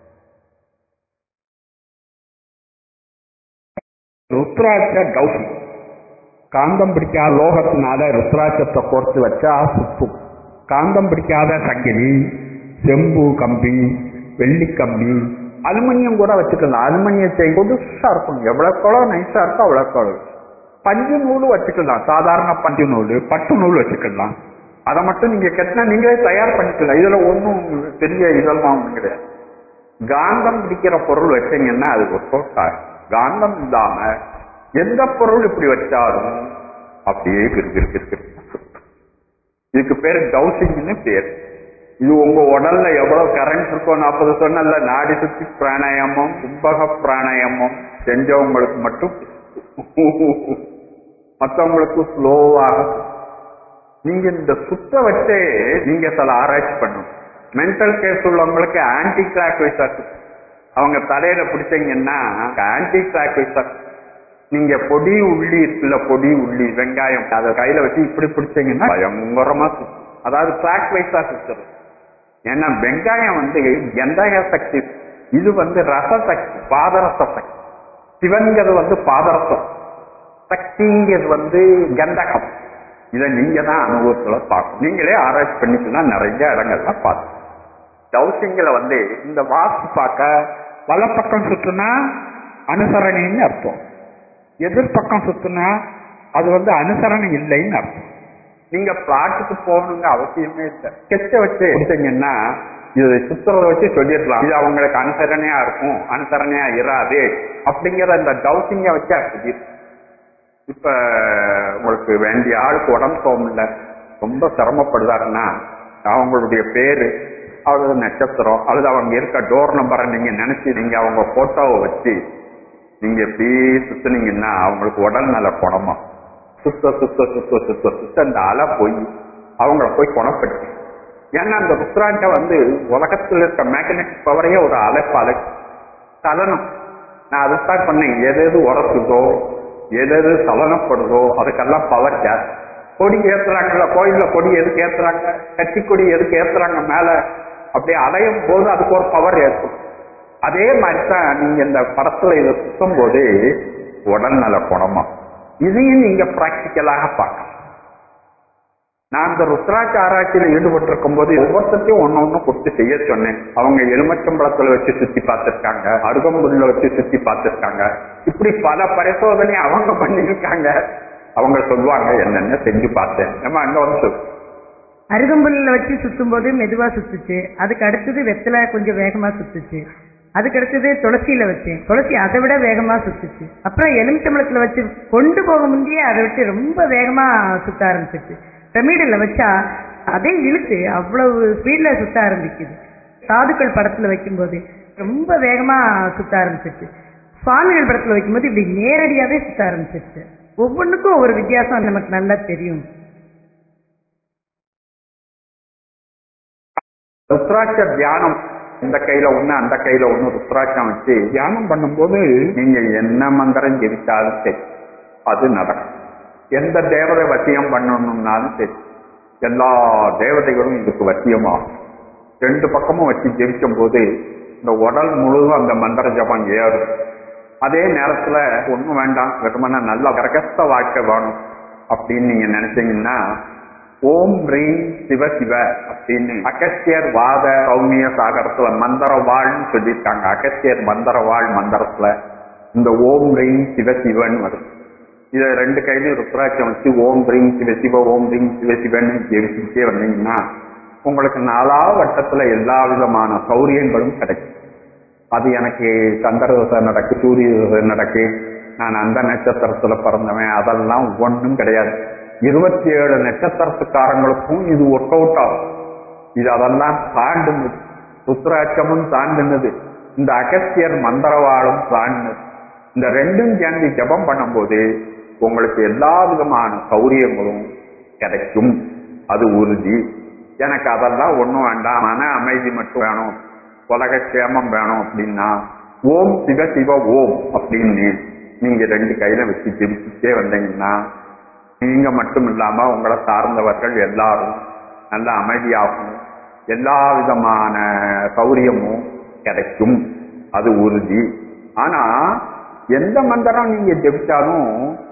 ருத்ராட்ச டவுசி காந்தம் பிடிக்காத லோகத்தினால ருத்ராட்சத்தை கோர்த்து வச்சா சுத்தும் காந்தம் பிடிக்காத சங்கிலி செம்பு கம்பி வெள்ளி கம்பி அலுமினியம் கூட வச்சுக்கலாம் அலுமினியத்தை புதுசா இருக்கும் எவ்வளவுக்கோ நைஸா இருக்கோ அவ்வளவுக்கோ பஞ்சு நூல் வச்சுக்கலாம் சாதாரண பஞ்சு நூல் பட்டு நூல் வச்சுக்கலாம் அதை மட்டும் நீங்க கட்டினா நீங்களே தயார் பண்ணிக்கலாம் இதுல ஒன்றும் பெரிய இதெல்லாம் ஒன்றும் கிடையாது காந்தம் பிடிக்கிற பொருள் வச்சீங்கன்னா அது ஒர்க் காந்தம் இல்லாம எந்த பொருள் இப்படி வச்சாலும் அப்படியே கிருக்கு கிருக்கு இதுக்கு பேரு டவுசிங்னு பேர் இது உங்க உடல்ல எவ்வளவு கரண்ட் இருக்கோ நாற்பது சொன்னல நாடி சுத்தி பிராணாயாமம் கும்பக பிராணாயாமம் செஞ்சவங்களுக்கு மட்டும் மற்றவங்களுக்கு ஸ்லோவாக நீங்க இந்த சுத்த வச்சே நீங்க சில ஆராய்ச்சி பண்ணணும் மென்டல் கேஸ் உள்ளவங்களுக்கு ஆன்டி கிளாக் வைஸா அவங்க தலையில பிடிச்சீங்கன்னா ஆன்டி கிளாக் வைஸா நீங்க பொடி உள்ளி இருக்குல்ல பொடி உள்ளி வெங்காயம் அதை கையில வச்சு இப்படி பிடிச்சீங்கன்னா பயங்கரமா சுத்தும் அதாவது கிளாக் வைஸா சுத்துறது ஏன்னா வெங்காயம் வந்து கந்தக சக்தி இது வந்து ரச சக்தி பாதரச சக்தி சிவன்கிறது வந்து பாதரசம் சக்திங்கிறது வந்து கந்தகம் இதை நீங்க தான் அனுபவத்துல பார்க்கணும் நீங்களே ஆராய்ச்சி பண்ணிக்கலாம் நிறைய இடங்கள்ல பார்த்து டவுசிங்கில் வந்து இந்த வாஸ்து பார்க்க வலப்பக்கம் சுத்துனா அனுசரணைன்னு அர்த்தம் எதிர்பக்கம் சுத்துனா அது வந்து அனுசரணை இல்லைன்னு அர்த்தம் நீங்க பிளாட்டுக்கு போகணுங்க அவசியமே இல்லை கெச்ச வச்சு எடுத்தீங்கன்னா இது சுத்துறத வச்சு சொல்லிடலாம் இது அவங்களுக்கு அனுசரணையா இருக்கும் அனுசரணையா இராது அப்படிங்கிற இந்த டவுட்டிங்க வச்சு அது இப்ப உங்களுக்கு வேண்டிய ஆளுக்கு உடம்பு போகல ரொம்ப சிரமப்படுதாருன்னா அவங்களுடைய பேரு அல்லது நட்சத்திரம் அல்லது அவங்க இருக்க டோர் நம்பரை நீங்க நினைச்சு நீங்க அவங்க போட்டோவை வச்சு நீங்க எப்படி சுத்துனீங்கன்னா அவங்களுக்கு உடல் நல குணமா சுத்த சுத்த சுத்த சுத்த சுத்த அந்த அலை போய் அவங்கள போய் குணப்படுத்தி ஏன்னா அந்த ருத்ராண்ட வந்து உலகத்தில் இருக்க மேக்னெட்டிக் பவரையே ஒரு அலைப்பாலை சலனம் நான் அதைத்தான் பண்ணேன் எது எது உரசுதோ எது எது சலனப்படுதோ அதுக்கெல்லாம் பவர் ஜாஸ்தி கொடி ஏத்துறாங்கல்ல கோயில்ல கொடி எதுக்கு ஏத்துறாங்க கட்சி கொடி எதுக்கு ஏத்துறாங்க மேல அப்படியே அடையும் போது அதுக்கு ஒரு பவர் ஏற்படும் அதே மாதிரி தான் நீங்க இந்த படத்துல இதை சுத்தும் போது உடல்நல குணமா இதையும் நீங்க பிராக்டிக்கலாக பார்க்கலாம் நான் இந்த ருத்ராட்ச ஆராய்ச்சியில ஈடுபட்டு இருக்கும் போது ஒவ்வொருத்தையும் ஒன்னு ஒண்ணு கொடுத்து செய்ய சொன்னேன் அவங்க எலுமச்சம்பளத்துல வச்சு சுத்தி பார்த்திருக்காங்க அருகம்புல்ல வச்சு சுத்தி பார்த்திருக்காங்க இப்படி பல பரிசோதனை அவங்க பண்ணியிருக்காங்க அவங்க சொல்லுவாங்க என்னென்ன செஞ்சு பார்த்தேன் நம்ம அங்க வந்து சொல்லு. அருகம்புல்ல வச்சு சுத்தும் போது மெதுவா சுத்துச்சு அதுக்கு அடுத்தது வெத்தலை கொஞ்சம் வேகமா சுத்துச்சு அதுக்கு அடுத்தது துளசியில வச்சேன் துளசி அதை விட வேகமா சுத்துச்சு அப்புறம் எலுமிச்சம்பளத்துல வச்சு கொண்டு போக முந்தையே அதை விட்டு ரொம்ப வேகமா சுத்த ஆரம்பிச்சிச்சு பிரமிடில் வச்சா அதே இழுத்து அவ்வளவு ஸ்பீட்ல சுத்த ஆரம்பிக்குது சாதுக்கள் படத்துல வைக்கும்போது ரொம்ப வேகமா சுத்த ஆரம்பிச்சிருச்சு சுவாமிகள் படத்துல வைக்கும்போது இப்படி நேரடியாவே சுத்த ஆரம்பிச்சிருச்சு ஒவ்வொன்றுக்கும் ஒவ்வொரு வித்தியாசம் நமக்கு நல்லா தெரியும் ருத்ராட்ச தியானம் இந்த கையில ஒண்ணு அந்த கையில ஒண்ணு ருத்ராட்சம் வச்சு தியானம் பண்ணும்போது நீங்க என்ன மந்திரம் ஜெபிச்சாலும் சரி அது நடக்கும் எந்த தேவதை வசியம் பண்ணணும்னாலும் சரி எல்லா தேவதைகளும் இதுக்கு வசியமாகும் ரெண்டு பக்கமும் வச்சு ஜெபிக்கும் போது இந்த உடல் முழுவதும் அந்த மந்திர ஜபம் ஏறும் அதே நேரத்துல ஒண்ணும் வேண்டாம் வெறுமன நல்ல கிரகஸ்த வாழ்க்கை வேணும் அப்படின்னு நீங்க நினைச்சீங்கன்னா ஓம் ரீம் சிவ சிவ அப்படின்னு அகஸ்தியர் வாத சௌமிய சாகரத்துல மந்திர வாழ்ன்னு சொல்லியிருக்காங்க அகஸ்தியர் மந்திர வாழ் மந்திரத்துல இந்த ஓம் ரீம் சிவ சிவன்னு வருது இதை ரெண்டு கையிலும் ருத்ராட்சம் வச்சு ஓம் ரீம் சிவ சிவ ஓம் ரீம் சிவ சிவன்னு ஜெயிச்சுட்டே வந்தீங்கன்னா உங்களுக்கு நாலா வட்டத்துல எல்லா விதமான சௌரியங்களும் கிடைக்கும் அது எனக்கு சந்திர தசை நடக்கு சூரிய தசை நடக்கு நான் அந்த நட்சத்திரத்துல பிறந்தவன் அதெல்லாம் ஒண்ணும் கிடையாது இருபத்தி ஏழு நட்சத்திரத்துக்காரங்களுக்கும் இது ஒர்க் அவுட் ஆகும் இது அதெல்லாம் தாண்டுனது ருத்ராட்சமும் தாண்டினது இந்த அகஸ்தியர் மந்திரவாளும் தாண்டினது இந்த ரெண்டும் சேர்ந்து ஜபம் பண்ணும்போது உங்களுக்கு எல்லா விதமான சௌரியங்களும் கிடைக்கும் அது உறுதி எனக்கு அதெல்லாம் ஒண்ணும் வேண்டாம் மன அமைதி மட்டும் வேணும் உலக சேமம் வேணும் அப்படின்னா ஓம் சிவ சிவ ஓம் அப்படின்னு நீங்க ரெண்டு கையில வச்சு ஜெபிச்சுட்டே வந்தீங்கன்னா நீங்க மட்டும் இல்லாம உங்களை சார்ந்தவர்கள் எல்லாரும் நல்ல அமைதியாகும் எல்லா விதமான சௌரியமும் கிடைக்கும் அது உறுதி ஆனா எந்த மந்திரம் நீங்க ஜெபிச்சாலும்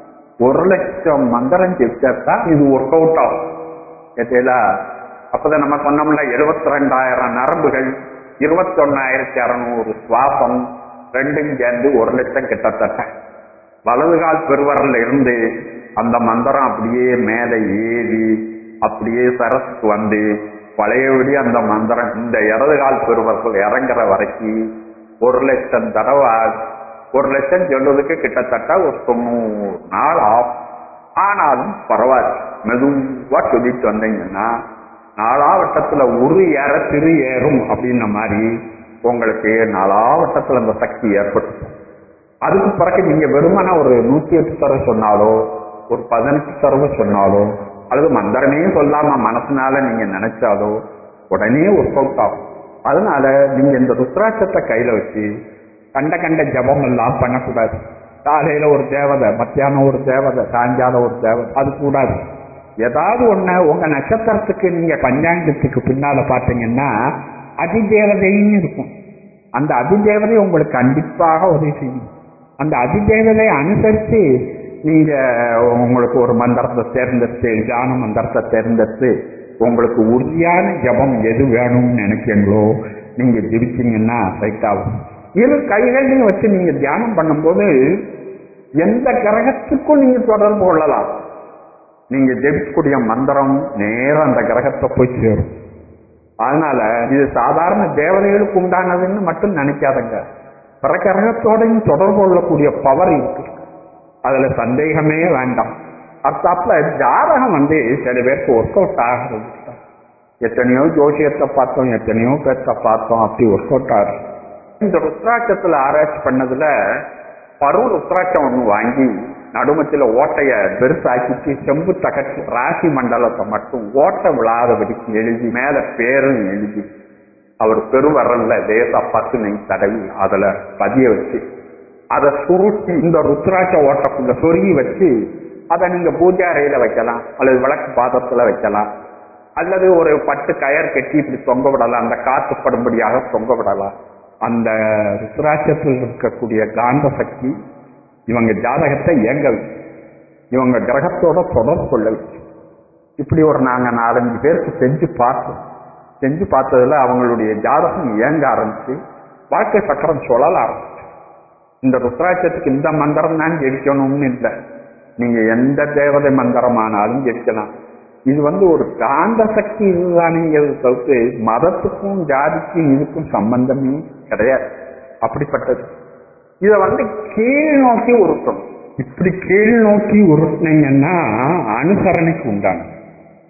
ஒரு லட்சம் மந்திரம் ஜெபிச்சாதான் இது ஒர்க் அவுட் ஆகும் கேட்டீங்களா அப்பதான் நம்ம சொன்னோம்ல எழுபத்தி ரெண்டாயிரம் நரம்புகள் இருபத்தொன்னாயிரத்தி அறுநூறு சுவாசம் ரெண்டும் சேர்ந்து ஒரு லட்சம் கிட்டத்தட்ட வலதுகால் பெருவரில் இருந்து அந்த மந்திரம் அப்படியே மேலே ஏறி அப்படியே சரசுக்கு வந்து பழையபடி அந்த மந்திரம் இந்த இடதுகால் பெருவர்கள் இறங்குற வரைக்கும் ஒரு லட்சம் தடவை ஒரு லட்சம் சொல்றதுக்கு கிட்டத்தட்ட ஒரு தொண்ணூறு நாள் ஆகும் ஆனாலும் பரவாயில்ல மெதுவா சொல்லிட்டு வந்தீங்கன்னா நாலாவட்டத்துல ஒரு ஏற திரு ஏறும் அப்படின்ன மாதிரி உங்களுக்கு நாலாவட்டத்துல அந்த சக்தி ஏற்பட்டு அதுக்கு பிறகு நீங்க வெறுமன ஒரு நூத்தி எட்டு தடவை சொன்னாலோ ஒரு பதினெட்டு தடவை சொன்னாலோ அல்லது மந்திரமே சொல்லாம மனசுனால நீங்க நினைச்சாலோ உடனே ஒர்க் அவுட் ஆகும் அதனால நீங்க இந்த ருத்ராட்சத்தை கையில வச்சு கண்ட கண்ட ஜபம் எல்லாம் பண்ணக்கூடாது காலையில ஒரு தேவதை மத்தியானம் ஒரு தேவதை சாயங்காலம் ஒரு தேவதை அது கூடாது ஏதாவது ஒண்ணு உங்க நட்சத்திரத்துக்கு நீங்க பஞ்சாங்கத்துக்கு பின்னால பாத்தீங்கன்னா அதிதேவதைன்னு இருக்கும் அந்த அதிதேவதை உங்களுக்கு கண்டிப்பாக உதவி செய்யும் அந்த அதிதேவதை அனுசரித்து நீங்க உங்களுக்கு ஒரு மந்திரத்தை தேர்ந்தெடுத்து தியான மந்திரத்தை தேர்ந்தெடுத்து உங்களுக்கு உறுதியான ஜபம் எது வேணும்னு நினைக்கிறீங்களோ நீங்க ஜெபிச்சீங்கன்னா ரைட் ஆகும் இரு கைகளையும் வச்சு நீங்க தியானம் பண்ணும்போது எந்த கிரகத்துக்கும் நீங்க தொடர்பு கொள்ளலாம் நீங்க ஜெபிக்கக்கூடிய மந்திரம் நேரம் அந்த கிரகத்தை போய் சேரும் அதனால இது சாதாரண தேவதைகளுக்கு உண்டானதுன்னு மட்டும் நினைக்காதங்க பிற கிரகத்தோடையும் தொடர்பு கொள்ளக்கூடிய பவர் இருக்கு அதுல சந்தேகமே வேண்டாம் அர்த்தாப்புல ஜாதகம் வந்து சில பேருக்கு ஒர்க் அவுட் ஆகிறது எத்தனையோ ஜோசியத்தை பார்த்தோம் எத்தனையோ பேர்த்த பார்த்தோம் அப்படி ஒர்க் அவுட் ஆகுது இந்த ருத்ராட்சத்துல ஆராய்ச்சி பண்ணதுல பரு ருத்ராட்சம் ஒண்ணு வாங்கி நடுமத்தில ஓட்டைய பெருசாக்கிட்டு செம்பு தகட்டு ராசி மண்டலத்தை மட்டும் ஓட்டை விழாதபடிக்கு எழுதி மேல பேரும் எழுதி அவர் பெருவரல்ல லேசா பத்து நெய் தடவி அதுல பதிய வச்சு அதை சுருட்டி இந்த ருத்ராட்ச ஓட்டக்குள்ள சொருகி வச்சு அதை நீங்க பூஜை அறையில வைக்கலாம் அல்லது விளக்கு பாதத்துல வைக்கலாம் அல்லது ஒரு பட்டு கயர் கட்டி இப்படி தொங்க விடலாம் அந்த காத்து படும்படியாக தொங்க விடலாம் அந்த ருத்ராட்சத்தில் இருக்கக்கூடிய காந்த சக்தி இவங்க ஜாதகத்தை இயங்க வைக்கும். இவங்க கிரகத்தோட தொடர்பு கொள்ள வைக்கும். இப்படி ஒரு நாங்க நாலஞ்சு பேருக்கு செஞ்சு பார்த்தோம் செஞ்சு பார்த்ததுல அவங்களுடைய ஜாதகம் இயங்க ஆரம்பிச்சு வாழ்க்கை சக்கரம் சுழல ஆரம்பிச்சு இந்த ருத்ராட்சத்துக்கு இந்த மந்திரம் தான் ஜெயிக்கணும்னு இல்லை நீங்க எந்த தேவதை மந்திரமானாலும் ஜெயிக்கலாம் இது வந்து ஒரு காந்த சக்தி இதுதானேங்கிறது தவிர்த்து மதத்துக்கும் ஜாதிக்கும் இதுக்கும் சம்பந்தமே கிடையாது அப்படிப்பட்டது இத வந்து கீழ் நோக்கி உருட்டணும் இப்படி கீழ் நோக்கி உருட்டினீங்கன்னா அனுசரணைக்கு உண்டான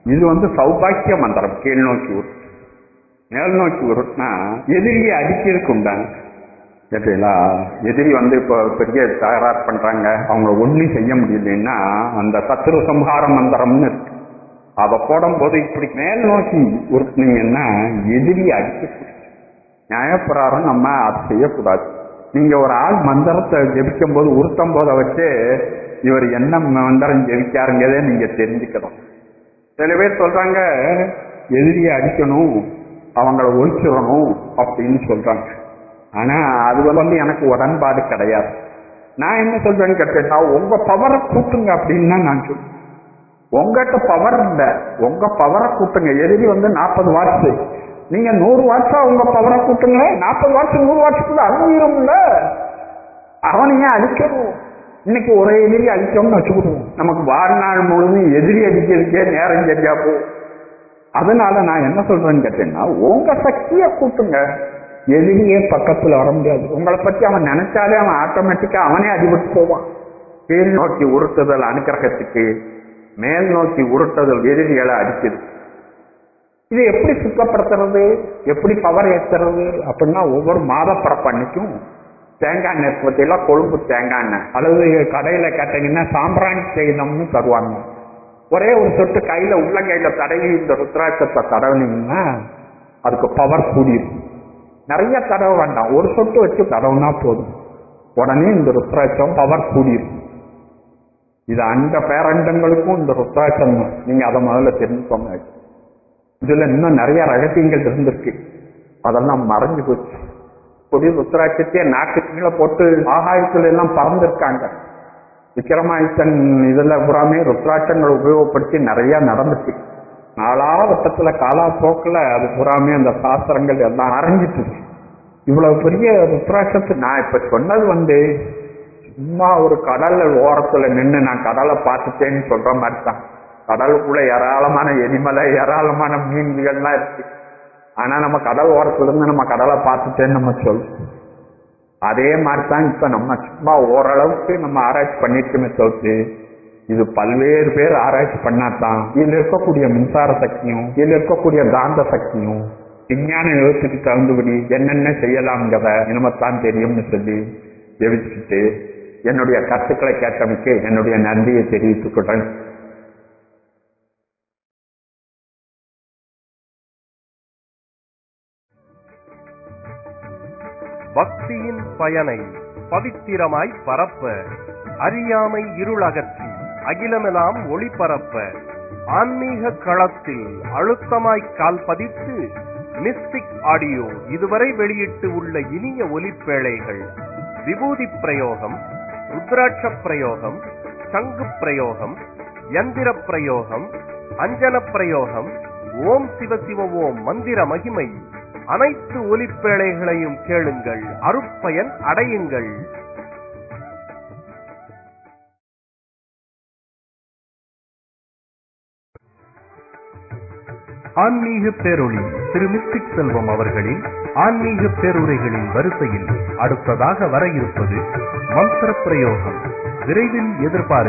இது வந்து சௌபாக்கிய மந்திரம் கீழ் நோக்கி உருட்டு மேல் நோக்கி உருட்டுனா எதிரியை அடிக்கிறதுக்கு உண்டாங்க கேட்டீங்களா எதிரி வந்து இப்போ பெரிய தகராறு பண்றாங்க அவங்கள ஒண்ணும் செய்ய முடியலன்னா அந்த சத்ரு சம்ஹார மந்திரம்னு இருக்கு அதை போடும்போது இப்படி மேல் நோக்கி உருட்டுனீங்கன்னா எதிரியை அடிக்க நியாயப்பிராரம் நம்ம அதை செய்யக்கூடாது நீங்க ஒரு ஆள் மந்திரத்தை ஜெபிக்கும் போது உருட்டும் போதை வச்சு இவர் என்ன மந்திரம் ஜெபிக்காருங்கிறதே நீங்க தெரிஞ்சுக்கணும் சில பேர் சொல்றாங்க எதிரியை அடிக்கணும் அவங்கள ஒழிச்சிடணும் அப்படின்னு சொல்றாங்க ஆனா அது வந்து எனக்கு உடன்பாடு கிடையாது நான் என்ன சொல்றேன்னு கேட்டேன்னா உங்க பவரை கூட்டுங்க அப்படின்னு தான் நான் சொல்றேன் உங்ககிட்ட பவர் இல்ல உங்க பவரை கூட்டுங்க எதிரி வந்து நாற்பது வாட்ஸ் நீங்க நூறு வாட்ஸா உங்க பவரை கூட்டுங்க நாற்பது வாட்ஸ் நூறு வாட்ஸுக்குள்ள அணுகிரும்ல அவனையே அழிக்கணும் இன்னைக்கு ஒரே எதிரி அழிக்கணும்னு வச்சுக்கிடுவோம் நமக்கு வாழ்நாள் முழுதும் எதிரி அடிக்கிறதுக்கே நேரம் சரியா போகும் அதனால நான் என்ன சொல்றேன்னு கேட்டீங்கன்னா உங்க சக்தியை கூட்டுங்க எதிரியே பக்கத்துல வர முடியாது உங்களை பத்தி அவன் நினைச்சாலே அவன் ஆட்டோமேட்டிக்கா அவனே அடிபட்டு போவான் கீழ் நோக்கி உருட்டுதல் அனுக்கிரகத்துக்கு மேல் நோக்கி உருட்டுதல் எதிரிகளை அடிக்குது இது எப்படி சுத்தப்படுத்துறது எப்படி பவர் ஏத்துறது அப்படின்னா ஒவ்வொரு மாத பரப்பன்னைக்கும் தேங்காய் எண்ணெய் பத்தியெல்லாம் கொழும்பு தேங்காய் எண்ணெய் அல்லது கடையில கேட்டீங்கன்னா சாம்பிராணி செய்தம்னு தருவாங்க ஒரே ஒரு சொட்டு கையில உள்ளங்கையில தடவி இந்த ருத்ராட்சத்தை தடவினீங்கன்னா அதுக்கு பவர் கூடியும் நிறைய தடவை வேண்டாம் ஒரு சொட்டு வச்சு தடவுனா போதும் உடனே இந்த ருத்ராட்சம் பவர் கூடியும் இது அண்ட பேரண்டங்களுக்கும் இந்த ருத்ராட்சம் தான். நீங்க அதை முதல்ல தெரிஞ்சுக்கோங்க இதுல இன்னும் நிறைய ரகசியங்கள் இருந்திருக்கு அதெல்லாம் மறைஞ்சு போச்சு கொடி ருத்ராட்சத்தையே நாட்டு கீழே போட்டு ஆகாயத்துல எல்லாம் பறந்துருக்காங்க விக்ரமாதித்தன் இதுல புறாமே ருத்ராட்சங்களை உபயோகப்படுத்தி நிறைய நடந்துச்சு நாலாவட்டத்துல காலா போக்குல அது புறாமே அந்த சாஸ்திரங்கள் எல்லாம் அரைஞ்சிட்டு இவ்வளவு பெரிய ருத்ராட்சத்தை நான் இப்ப சொன்னது வந்து சும்மா ஒரு கடல்ல ஓரத்துல நின்று நான் கடலை பார்த்துட்டேன்னு சொல்ற மாதிரி தான் கடலுக்குள்ள ஏராளமான எரிமலை ஏராளமான மீன்கள்லாம் இருக்கு ஆனா நம்ம கடல் ஓரத்துல இருந்து நம்ம கடலை பார்த்துட்டேன்னு நம்ம சொல்றோம் அதே மாதிரி தான் இப்ப நம்ம சும்மா ஓரளவுக்கு நம்ம ஆராய்ச்சி பண்ணிருக்கோமே தவிர்த்து இது பல்வேறு பேர் ஆராய்ச்சி பண்ணாதான் இதுல இருக்கக்கூடிய மின்சார சக்தியும் இதுல இருக்கக்கூடிய காந்த சக்தியும் விஞ்ஞான யோகத்துக்கு தகுந்தபடி என்னென்ன செய்யலாம்ங்கிறத இனிமத்தான் தெரியும்னு சொல்லி ஜெபிச்சுட்டு என்னுடைய கருத்துக்களை கேட்டமைக்கு என்னுடைய நன்றியை தெரிவித்துக் கொள்றேன் பக்தியின் பயனை பவித்திரமாய் பரப்ப அறியாமை இருளகற்றி அகிலமெல்லாம் ஒளிபரப்ப ஆன்மீக களத்தில் அழுத்தமாய் கால் பதித்து மிஸ்டிக் ஆடியோ இதுவரை வெளியிட்டு உள்ள இனிய ஒலிப்பேழைகள் விபூதி பிரயோகம் ருத்ராட்ச பிரயோகம் சங்கு பிரயோகம் யந்திர பிரயோகம் அஞ்சன பிரயோகம் ஓம் சிவ சிவ ஓம் மந்திர மகிமை அனைத்து ஒலிப்பேழைகளையும் கேளுங்கள் அருட்பயன் அடையுங்கள் ஆன்மீக பேரொளி திரு மிஸ்டிக் செல்வம் அவர்களின் ஆன்மீக பேருரைகளின் வரிசையில் அடுத்ததாக வர இருப்பது மந்திர பிரயோகம் விரைவில் எதிர்பார்க்க